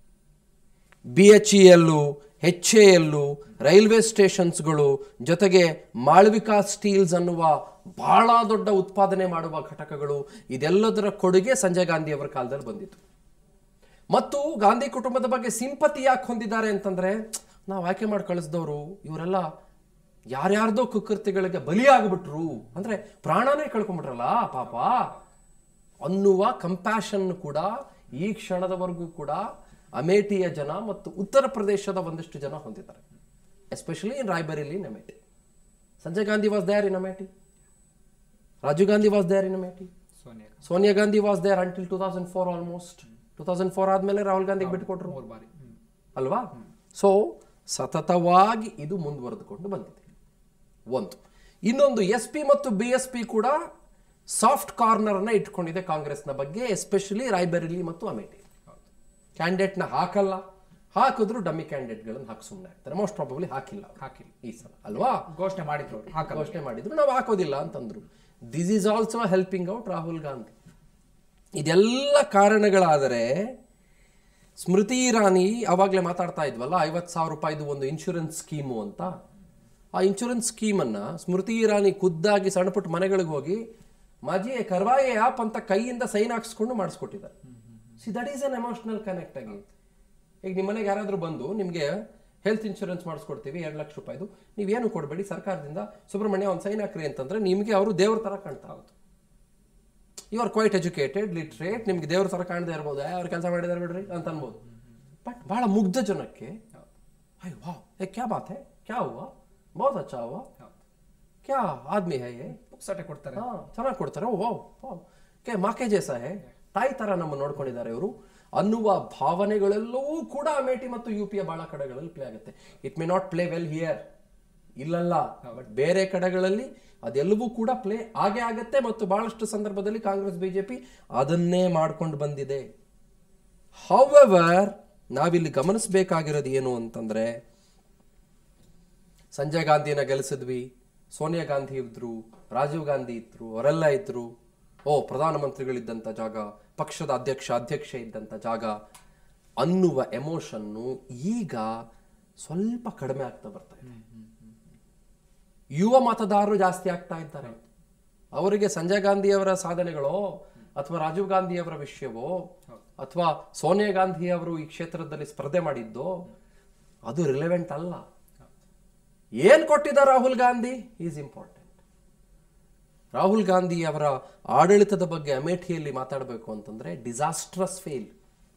B H E L H A L railway ಸ್ಟೇಷನ್ಸ್ಗಳು ಜೊತೆಗೆ ಮಾಳ್ವಿಕಾ ಸ್ಟೀಲ್ಸ್ ಅನ್ನುವ ಬಹಳ ದೊಡ್ಡ ಉತ್ಪಾದನೆ ಮಾಡುವ ಘಟಕಗಳು ಇದೆಲ್ಲದರ ಕೊಡುಗೆ ಸಂಜಯ್ ಗಾಂಧಿ ಅವರ ಕಾಲದಲ್ಲಿ ಬಂದಿತ್ತು ಮತ್ತು ಗಾಂಧಿ ಕುಟುಂಬದ ಬಗ್ಗೆ ಸಿಂಪತಿ ಯಾಕೆ ಹೊಂದಿದ್ದಾರೆ ಅಂತಂದ್ರೆ ನಾವು ಆಯ್ಕೆ ಮಾಡಿ ಕಳಿಸಿದವರು ಇವರೆಲ್ಲ ಯಾರ್ಯಾರ್ದೋ ಕುಕೃತಿಗಳಿಗೆ ಬಲಿಯಾಗ್ಬಿಟ್ರು ಅಂದ್ರೆ ಪ್ರಾಣನೇ ಕಳ್ಕೊಂಡ್ಬಿಟ್ರಲ್ಲ ಪಾಪ ಅನ್ನುವ ಕಂಪ್ಯಾಷನ್ ಕೂಡ ಈ ಕ್ಷಣದವರೆಗೂ ಕೂಡ ಅಮೇಠಿಯ ಜನ ಮತ್ತು ಉತ್ತರ ಪ್ರದೇಶದ ಒಂದಿಷ್ಟು ಜನ ಹೊಂದಿದ್ದಾರೆ especially in Raebareli in Amethi Sanjay Gandhi was there in Amethi Rajiv Gandhi was there in Amethi Sonia Sonia Gandhi was there until two thousand four almost two thousand four ಆದ್ಮೇಲೆ ರಾಹುಲ್ ಗಾಂಧಿಗೆ ಬಿಟ್ಟುಕೊಟ್ರು ಮೂರು ಬಾರಿ ಹ್ಮ್. ಅಲ್ವಾ ಸೊ ಸತತವಾಗಿ ಇದು ಮುಂದುವರೆದುಕೊಂಡು ಬಂದಿದೆ ಒಂದು ಇನ್ನೊಂದು ಎಸ್ ಪಿ ಮತ್ತು ಬಿ ಎಸ್ ಪಿ ಕೂಡ ಸಾಫ್ಟ್ ಕಾರ್ನರ್ನ ಇಟ್ಕೊಂಡಿದೆ ಕಾಂಗ್ರೆಸ್ನ ಬಗ್ಗೆ ಎಸ್ಪೆಷಲಿ ರಾಯ್ಬರೇಲಿ ಮತ್ತು ಅಮೇಠಿ ಹೌದು ಕ್ಯಾಂಡಿಡೇಟ್ನ ಹಾಕಲ್ಲ ಹಾಕಿದ್ರು ಡಮ್ಮಿ ಕ್ಯಾಂಡಿಡೇಟ್ಗಳನ್ನು ಹಾಕಿ ಸುಮ್ಮನೆ ಆಗ್ತಾರೆ ಮೋಸ್ಟ್ ಪ್ರಾಬಬ್ಲಿ ಹಾಕಿಲ್ಲ ಅವ್ರು ಹಾಕಿಲ್ಲ ಈ ಸಲ ಅಲ್ವಾ ಘೋಷಣೆ ಮಾಡಿದ್ರು ಅವ್ರು ಹಾಕಲ್ಲ ಘೋಷಣೆ ಮಾಡಿದ್ರು ನಾವು ಹಾಕೋದಿಲ್ಲ ಅಂತಂದ್ರು this is also helping out Rahul Gandhi ಇದೆಲ್ಲ ಕಾರಣಗಳಾದರೆ ಸ್ಮೃತಿ ಇರಾನಿ ಅವಾಗಲೇ ಮಾತಾಡ್ತಾ ಇದ್ವಲ್ಲ ಐವತ್ತು ಸಾವಿರ ರೂಪಾಯಿದು ಒಂದು ಇನ್ಶೂರೆನ್ಸ್ ಸ್ಕೀಮು ಅಂತ ಆ ಇನ್ಶೂರೆನ್ಸ್ ಸ್ಕೀಮನ್ನು ಸ್ಮೃತಿ ಇರಾನಿ ಖುದ್ದಾಗಿ ಸಣ್ಣ ಪುಟ್ಟ ಮನೆಗಳಿಗೆ ಹೋಗಿ ಮಾಜಿ ಕರ್ವಾಯೆ ಆಪ್ ಅಂತ ಕೈಯಿಂದ ಸೈನ್ ಹಾಕ್ಸ್ಕೊಂಡು ಮಾಡಿಸ್ಕೊಟ್ಟಿದ್ದಾರೆ see that is an emotional connect ಆಗಿ ಈಗ ನಿಮ್ಮ ಮನೆಗೆ ಯಾರಾದರೂ ಬಂದು ನಿಮಗೆ ಹೆಲ್ತ್ ಇನ್ಶೂರೆನ್ಸ್ ಮಾಡಿಸ್ಕೊಡ್ತೀವಿ ಎರಡು ಲಕ್ಷ ರೂಪಾಯಿದು ನೀವೇನು ಕೊಡಬೇಡಿ ಸರ್ಕಾರದಿಂದ ಸುಬ್ರಹ್ಮಣ್ಯ ಒಂದು ಸೈನ್ ಹಾಕ್ರಿ ಅಂತಂದ್ರೆ ನಿಮಗೆ ಅವರು ದೇವ್ರ ಥರ ಕಾಣ್ತಾ ಹೌದು you are quite educated literate ನಿಮ್ಗೆ ದೇವ್ರ ಥರ ಕಾಣದೇ ಇರ್ಬೋದು ಅವ್ರು ಕೆಲಸ ಮಾಡಿದಾರೆ ಬಿಡ್ರಿ ಅಂತ ಅನ್ಬೋದು ಬಟ್ ಬಹಳ ಮುಗ್ಧ ಜನಕ್ಕೆ ಅಯ್ಯೋ ವಾವ್ ಏ ಕ್ಯಾ ಬಾತ್ ಹೈ ಕ್ಯಾ ಹುವಾ ಬಹುತ್ ಅಚ್ಚಾ ಹುವಾ ಹೌದು ಕ್ಯಾ ಆದ್ಮಿ ಹೈ ಯೇ ಪುಕ್ಸಟೆ ಕೊಡ್ತಾರೆ ಹಾ ಚೆನ್ನಾಗಿ ಕೊಡ್ತಾರೆ ಓ ವಾವ್ ವಾವ್ ಕೆ ಮಾಕೆ ಜೇಸ ಹೇ ತಾಯಿ ತರ ನಮ್ಮ ನೋಡ್ಕೊಂಡಿದ್ದಾರೆ ಇವರು ಅನ್ನುವ ಭಾವನೆಗಳೆಲ್ಲವೂ ಕೂಡ ಅಮೇಠಿ ಮತ್ತು ಯು ಪಿಯ ಬಹಳ ಕಡೆಗಳಲ್ಲಿ ಪ್ಲೇ ಆಗುತ್ತೆ it may not play well here ಇಲ್ಲಲ್ಲ ಬಟ್ ಬೇರೆ ಕಡೆಗಳಲ್ಲಿ ಅದೆಲ್ಲವೂ ಕೂಡ ಪ್ಲೇ ಆಗೇ ಆಗತ್ತೆ ಮತ್ತು ಬಹಳಷ್ಟು ಸಂದರ್ಭದಲ್ಲಿ ಕಾಂಗ್ರೆಸ್ ಬಿಜೆಪಿ ಅದನ್ನೇ ಮಾಡ್ಕೊಂಡು ಬಂದಿದೆ ಹೌಎವರ್ ನಾವಿಲ್ಲಿ ಗಮನಿಸಬೇಕಾಗಿರೋದು ಏನು ಅಂತಂದ್ರೆ ಸಂಜಯ್ ಗಾಂಧಿನ ಗೆಲ್ಲಿಸಿದ್ವಿ ಸೋನಿಯಾ ಗಾಂಧಿ ಇದ್ರು ರಾಜೀವ್ ಗಾಂಧಿ ಇದ್ರು ಅವರೆಲ್ಲ ಇದ್ರು ಓ ಪ್ರಧಾನಮಂತ್ರಿಗಳಿದ್ದಂಥ ಜಾಗ ಪಕ್ಷದ ಅಧ್ಯಕ್ಷ ಅಧ್ಯಕ್ಷೆ ಇದ್ದಂಥ ಜಾಗ ಅನ್ನುವ ಎಮೋಷನ್ನು ಈಗ ಸ್ವಲ್ಪ ಕಡಿಮೆ ಆಗ್ತಾ ಬರ್ತಾ ಇದೆ ಯುವ ಮತದಾರರು ಜಾಸ್ತಿ ಆಗ್ತಾ ಇದ್ದಾರೆ ಅವರಿಗೆ ಸಂಜಯ್ ಗಾಂಧಿ ಅವರ ಸಾಧನೆಗಳೋ ಅಥವಾ ರಾಜೀವ್ ಗಾಂಧಿ ಅವರ ವಿಷಯವೋ ಅಥವಾ ಸೋನಿಯಾ ಗಾಂಧಿ ಅವರು ಈ ಕ್ಷೇತ್ರದಲ್ಲಿ ಸ್ಪರ್ಧೆ ಮಾಡಿದ್ದೋ ಅದು ರಿಲೆವೆಂಟ್ ಅಲ್ಲ ಏನ್ ಕೊಟ್ಟಿದ್ದ ರಾಹುಲ್ ಗಾಂಧಿ ಈಸ್ ಇಂಪಾರ್ಟೆಂಟ್ ರಾಹುಲ್ ಗಾಂಧಿ ಅವರ ಆಡಳಿತದ ಬಗ್ಗೆ ಅಮೇಠಿಯಲ್ಲಿ ಮಾತಾಡಬೇಕು ಅಂತಂದ್ರೆ ಡಿಸಾಸ್ಟ್ರಸ್ ಫೇಲ್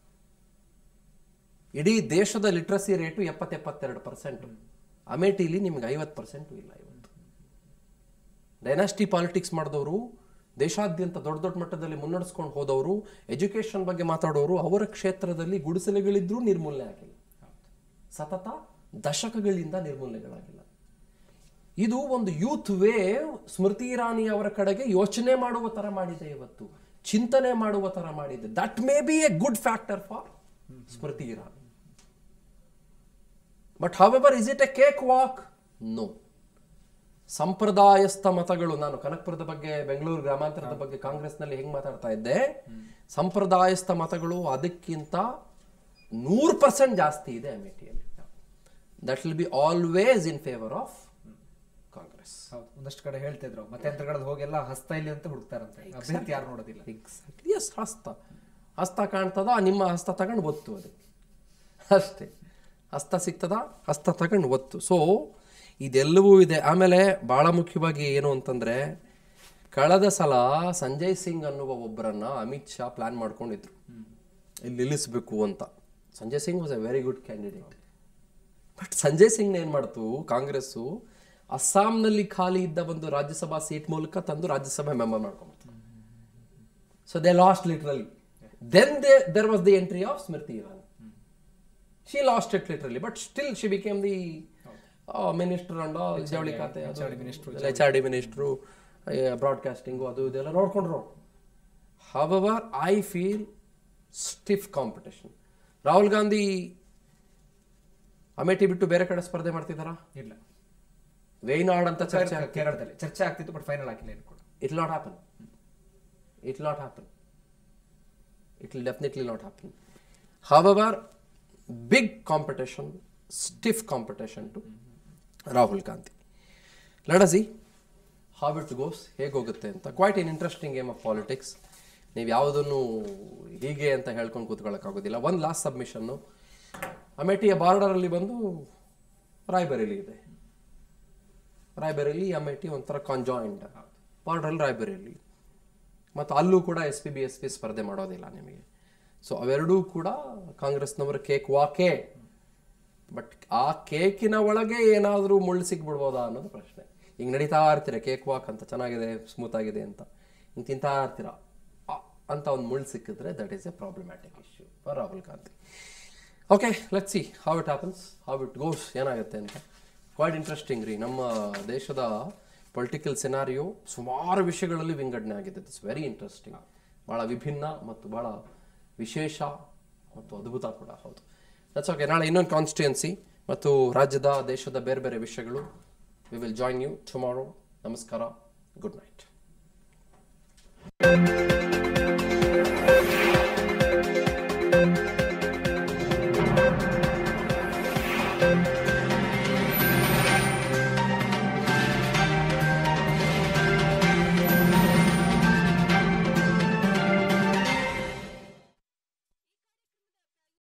ಇಡೀ ದೇಶದ ಲಿಟ್ರಸಿ ರೇಟು ಎಪ್ಪತ್ತೆಪ್ಪತ್ತೆರಡು ಪರ್ಸೆಂಟ್ ಅಮೇಠಿಲಿ ನಿಮ್ಗೆ ಐವತ್ತು ಪರ್ಸೆಂಟ್ ಇಲ್ಲ ಇವತ್ತು ಡೈನಾಸ್ಟಿ ಪಾಲಿಟಿಕ್ಸ್ ಮಾಡಿದವರು ದೇಶಾದ್ಯಂತ ದೊಡ್ಡ ದೊಡ್ಡ ಮಟ್ಟದಲ್ಲಿ ಮುನ್ನಡೆಸ್ಕೊಂಡು ಹೋದವರು ಎಜುಕೇಶನ್ ಬಗ್ಗೆ ಮಾತಾಡೋರು ಅವರ ಕ್ಷೇತ್ರದಲ್ಲಿ ಗುಡಿಸಲುಗಳಿದ್ರೂ ನಿರ್ಮೂಲನೆ ಆಗಿಲ್ಲ ಸತತ ದಶಕಗಳಿಂದ ನಿರ್ಮೂಲನೆಗಳಾಗಿಲ್ಲ ಇದು ಒಂದು ಯೂತ್ ವೇವ್ ಸ್ಮೃತಿ ಇರಾನಿ ಅವರ ಕಡೆಗೆ ಯೋಚನೆ ಮಾಡುವ ತರ ಮಾಡಿದೆ ಇವತ್ತು ಚಿಂತನೆ ಮಾಡುವ ತರ ಮಾಡಿದೆ that may be a good factor for Smriti Irani but however is it a cake walk no ಸಂಪ್ರದಾಯಸ್ಥ ಮತಗಳು ನಾನು ಕನಕಪುರದ ಬಗ್ಗೆ ಬೆಂಗಳೂರು ಗ್ರಾಮಾಂತರದ ಬಗ್ಗೆ ಕಾಂಗ್ರೆಸ್ನಲ್ಲಿ ಹೆಂಗ್ ಮಾತಾಡ್ತಾ ಇದ್ದೆ ಸಂಪ್ರದಾಯಸ್ಥ ಮತಗಳು ಅದಕ್ಕಿಂತ ನೂರು ಪರ್ಸೆಂಟ್ ಜಾಸ್ತಿ ಇದೆ ಅಮೇಠಿಯಲ್ಲಿ that will be always in favour of Congress ಹೌದು ಒಂದಷ್ಟು ಕಡೆ ಹೇಳ್ತಾ ಇದ್ರು ಮಧ್ಯಂತರಗಳಲ್ಲಿ ಹೋಗೆಲ್ಲ ಹಸ್ತ ಇಲ್ಲಿ ಅಂತ ಹುಡುಕ್ತಾರಂತೆ ಅಭ್ಯರ್ಥಿ ಯಾರು ನೋಡೋದಿಲ್ಲ ಎಕ್ಸಾಕ್ಟ್ಲಿ ಎಸ್ ಹಸ್ತ ಹಸ್ತ ಕಾಣ್ತದ ನಿಮ್ಮ ಹಸ್ತ ತಗೊಂಡು ಒತ್ತು ಅದಕ್ಕೆ ಅಷ್ಟೇ ಹಸ್ತ ಸಿಗ್ತದ ಹಸ್ತ ತಗೊಂಡು ಒತ್ತು ಸೊ ಇದೆಲ್ಲವೂ ಇದೆ ಆಮೇಲೆ ಬಹಳ ಮುಖ್ಯವಾಗಿ ಏನು ಅಂತಂದ್ರೆ ಕಳೆದ ಸಲ ಸಂಜಯ್ ಸಿಂಗ್ ಅನ್ನುವ ಒಬ್ಬರನ್ನ ಅಮಿತ್ ಶಾ ಪ್ಲಾನ್ ಮಾಡ್ಕೊಂಡಿದ್ರು ಇಲ್ಲಿ ನಿಲ್ಲಿಸಬೇಕು ಅಂತ Sanjay Singh was a very good candidate but Sanjay Singh ಏನ್ ಮಾಡ್ತು ಕಾಂಗ್ರೆಸ್ಸು ಅಸ್ಸಾಂನಲ್ಲಿ ಖಾಲಿ ಇದ್ದ ಒಂದು ರಾಜ್ಯಸಭಾ ಸೀಟ್ ಮೂಲಕ ತಂದು ರಾಜ್ಯಸಭೆ ಮೆಂಬರ್ ಮಾಡ್ಕೊಂಡ್ಬಿಡ್ತು so they lost literally then they there was the entry of Smriti Irani she lost it literally but still she became the minister and ಜವಳಿ ಖಾತೆ H R D minister broadcasting ಅದು ಇದೆಲ್ಲ ನೋಡ್ಕೊಂಡ್ರು however I feel stiff competition Rahul Gandhi Amethi ಬಿಟ್ಟು ಬೇರೆ ಕಡೆ ಸ್ಪರ್ಧೆ ಮಾಡ್ತಿದ್ದಾರಾ ಇಲ್ಲ ವೇಯ್ನಾಡ್ ಅಂತ ಚರ್ಚೆ ಕೇರಳದಲ್ಲಿ ಚರ್ಚೆ ಆಗ್ತಿತ್ತು ಬಟ್ ಫೈನಲ್ ಆಗಿಲ್ಲ ಏನು ಕೂಡ it will not happen. It will not happen. It will definitely not happen. However, big competition, stiff competition to Rahul Gandhi. Let us see how it goes, ಹೇಗೆ ಹೋಗುತ್ತೆ ಅಂತ quite in interesting game of politics ನೀವು ಯಾವುದನ್ನು ಹೀಗೆ ಅಂತ ಹೇಳ್ಕೊಂಡು ಕೂತ್ಕೊಳ್ಳೋಕ್ಕಾಗೋದಿಲ್ಲ ಒಂದು last ಸಬ್ಮಿಷನ್ನು ಅಮೇಠಿಯ ಬಾರ್ಡರಲ್ಲಿ ಬಂದು ರಾಯ್ಬರೇಲಿ ಇದೆ ರಾಯ್ಬರೇಲಿ ಅಮೇಠಿ ಒಂಥರ ಕಾಂಜಾಯಿಂಟ್ ಬಾರ್ಡ್ರಲ್ಲಿ ರಾಯ್ಬರೇಲಿ ಮತ್ತು ಅಲ್ಲೂ ಕೂಡ S P B S P ಸ್ಪರ್ಧೆ ಮಾಡೋದಿಲ್ಲ ನಿಮಗೆ ಸೊ ಅವೆರಡೂ ಕೂಡ ಕಾಂಗ್ರೆಸ್ನವರ ಕೇಕ್ ವಾಕೆ ಬಟ್ ಆ ಕೇಕಿನ ಒಳಗೆ ಏನಾದರೂ ಮುಳ್ಳು ಸಿಕ್ಬಿಡ್ಬೋದಾ ಅನ್ನೋದು ಪ್ರಶ್ನೆ ಈಗ ನಡೀತಾ ಇರ್ತೀರ ಕೇಕ್ ವಾಕ್ ಅಂತ ಚೆನ್ನಾಗಿದೆ ಸ್ಮೂತ್ ಆಗಿದೆ ಅಂತ ಹಿಂಗೆ ತಿಂತಾ ಇರ್ತೀರ ಆ ಅಂತ ಒಂದು ಮುಳ್ಳು ಸಿಕ್ಕಿದ್ರೆ that is a problematic issue for Rahul Gandhi okay let see how it happens how it goes ಏನಾಗುತ್ತೆ ಅಂತ ಕ್ವೈಟ್ ಇಂಟ್ರೆಸ್ಟಿಂಗ್ ರೀ ನಮ್ಮ ದೇಶದ ಪೊಲಿಟಿಕಲ್ ಸೆನಾರಿಯೋ ಸುಮಾರು ವಿಷಯಗಳಲ್ಲಿ ವಿಂಗಡಣೆ ಆಗಿದೆ ಇಟ್ಸ್ ವೆರಿ ಇಂಟ್ರೆಸ್ಟಿಂಗ್ ಭಾಳ ವಿಭಿನ್ನ ಮತ್ತು ಭಾಳ ವಿಶೇಷ ಮತ್ತು ಅದ್ಭುತ ಕೂಡ ಹೌದು ದಟ್ಸ್ ಓಕೆ ನಾಳೆ ಇನ್ನೊಂದು ಕಾನ್ಸ್ಟಿಟ್ಯೂನ್ಸಿ ಮತ್ತು ರಾಜ್ಯದ ದೇಶದ ಬೇರೆ ಬೇರೆ ವಿಷಯಗಳು we will join you tomorrow ನಮಸ್ಕಾರ ಗುಡ್ ನೈಟ್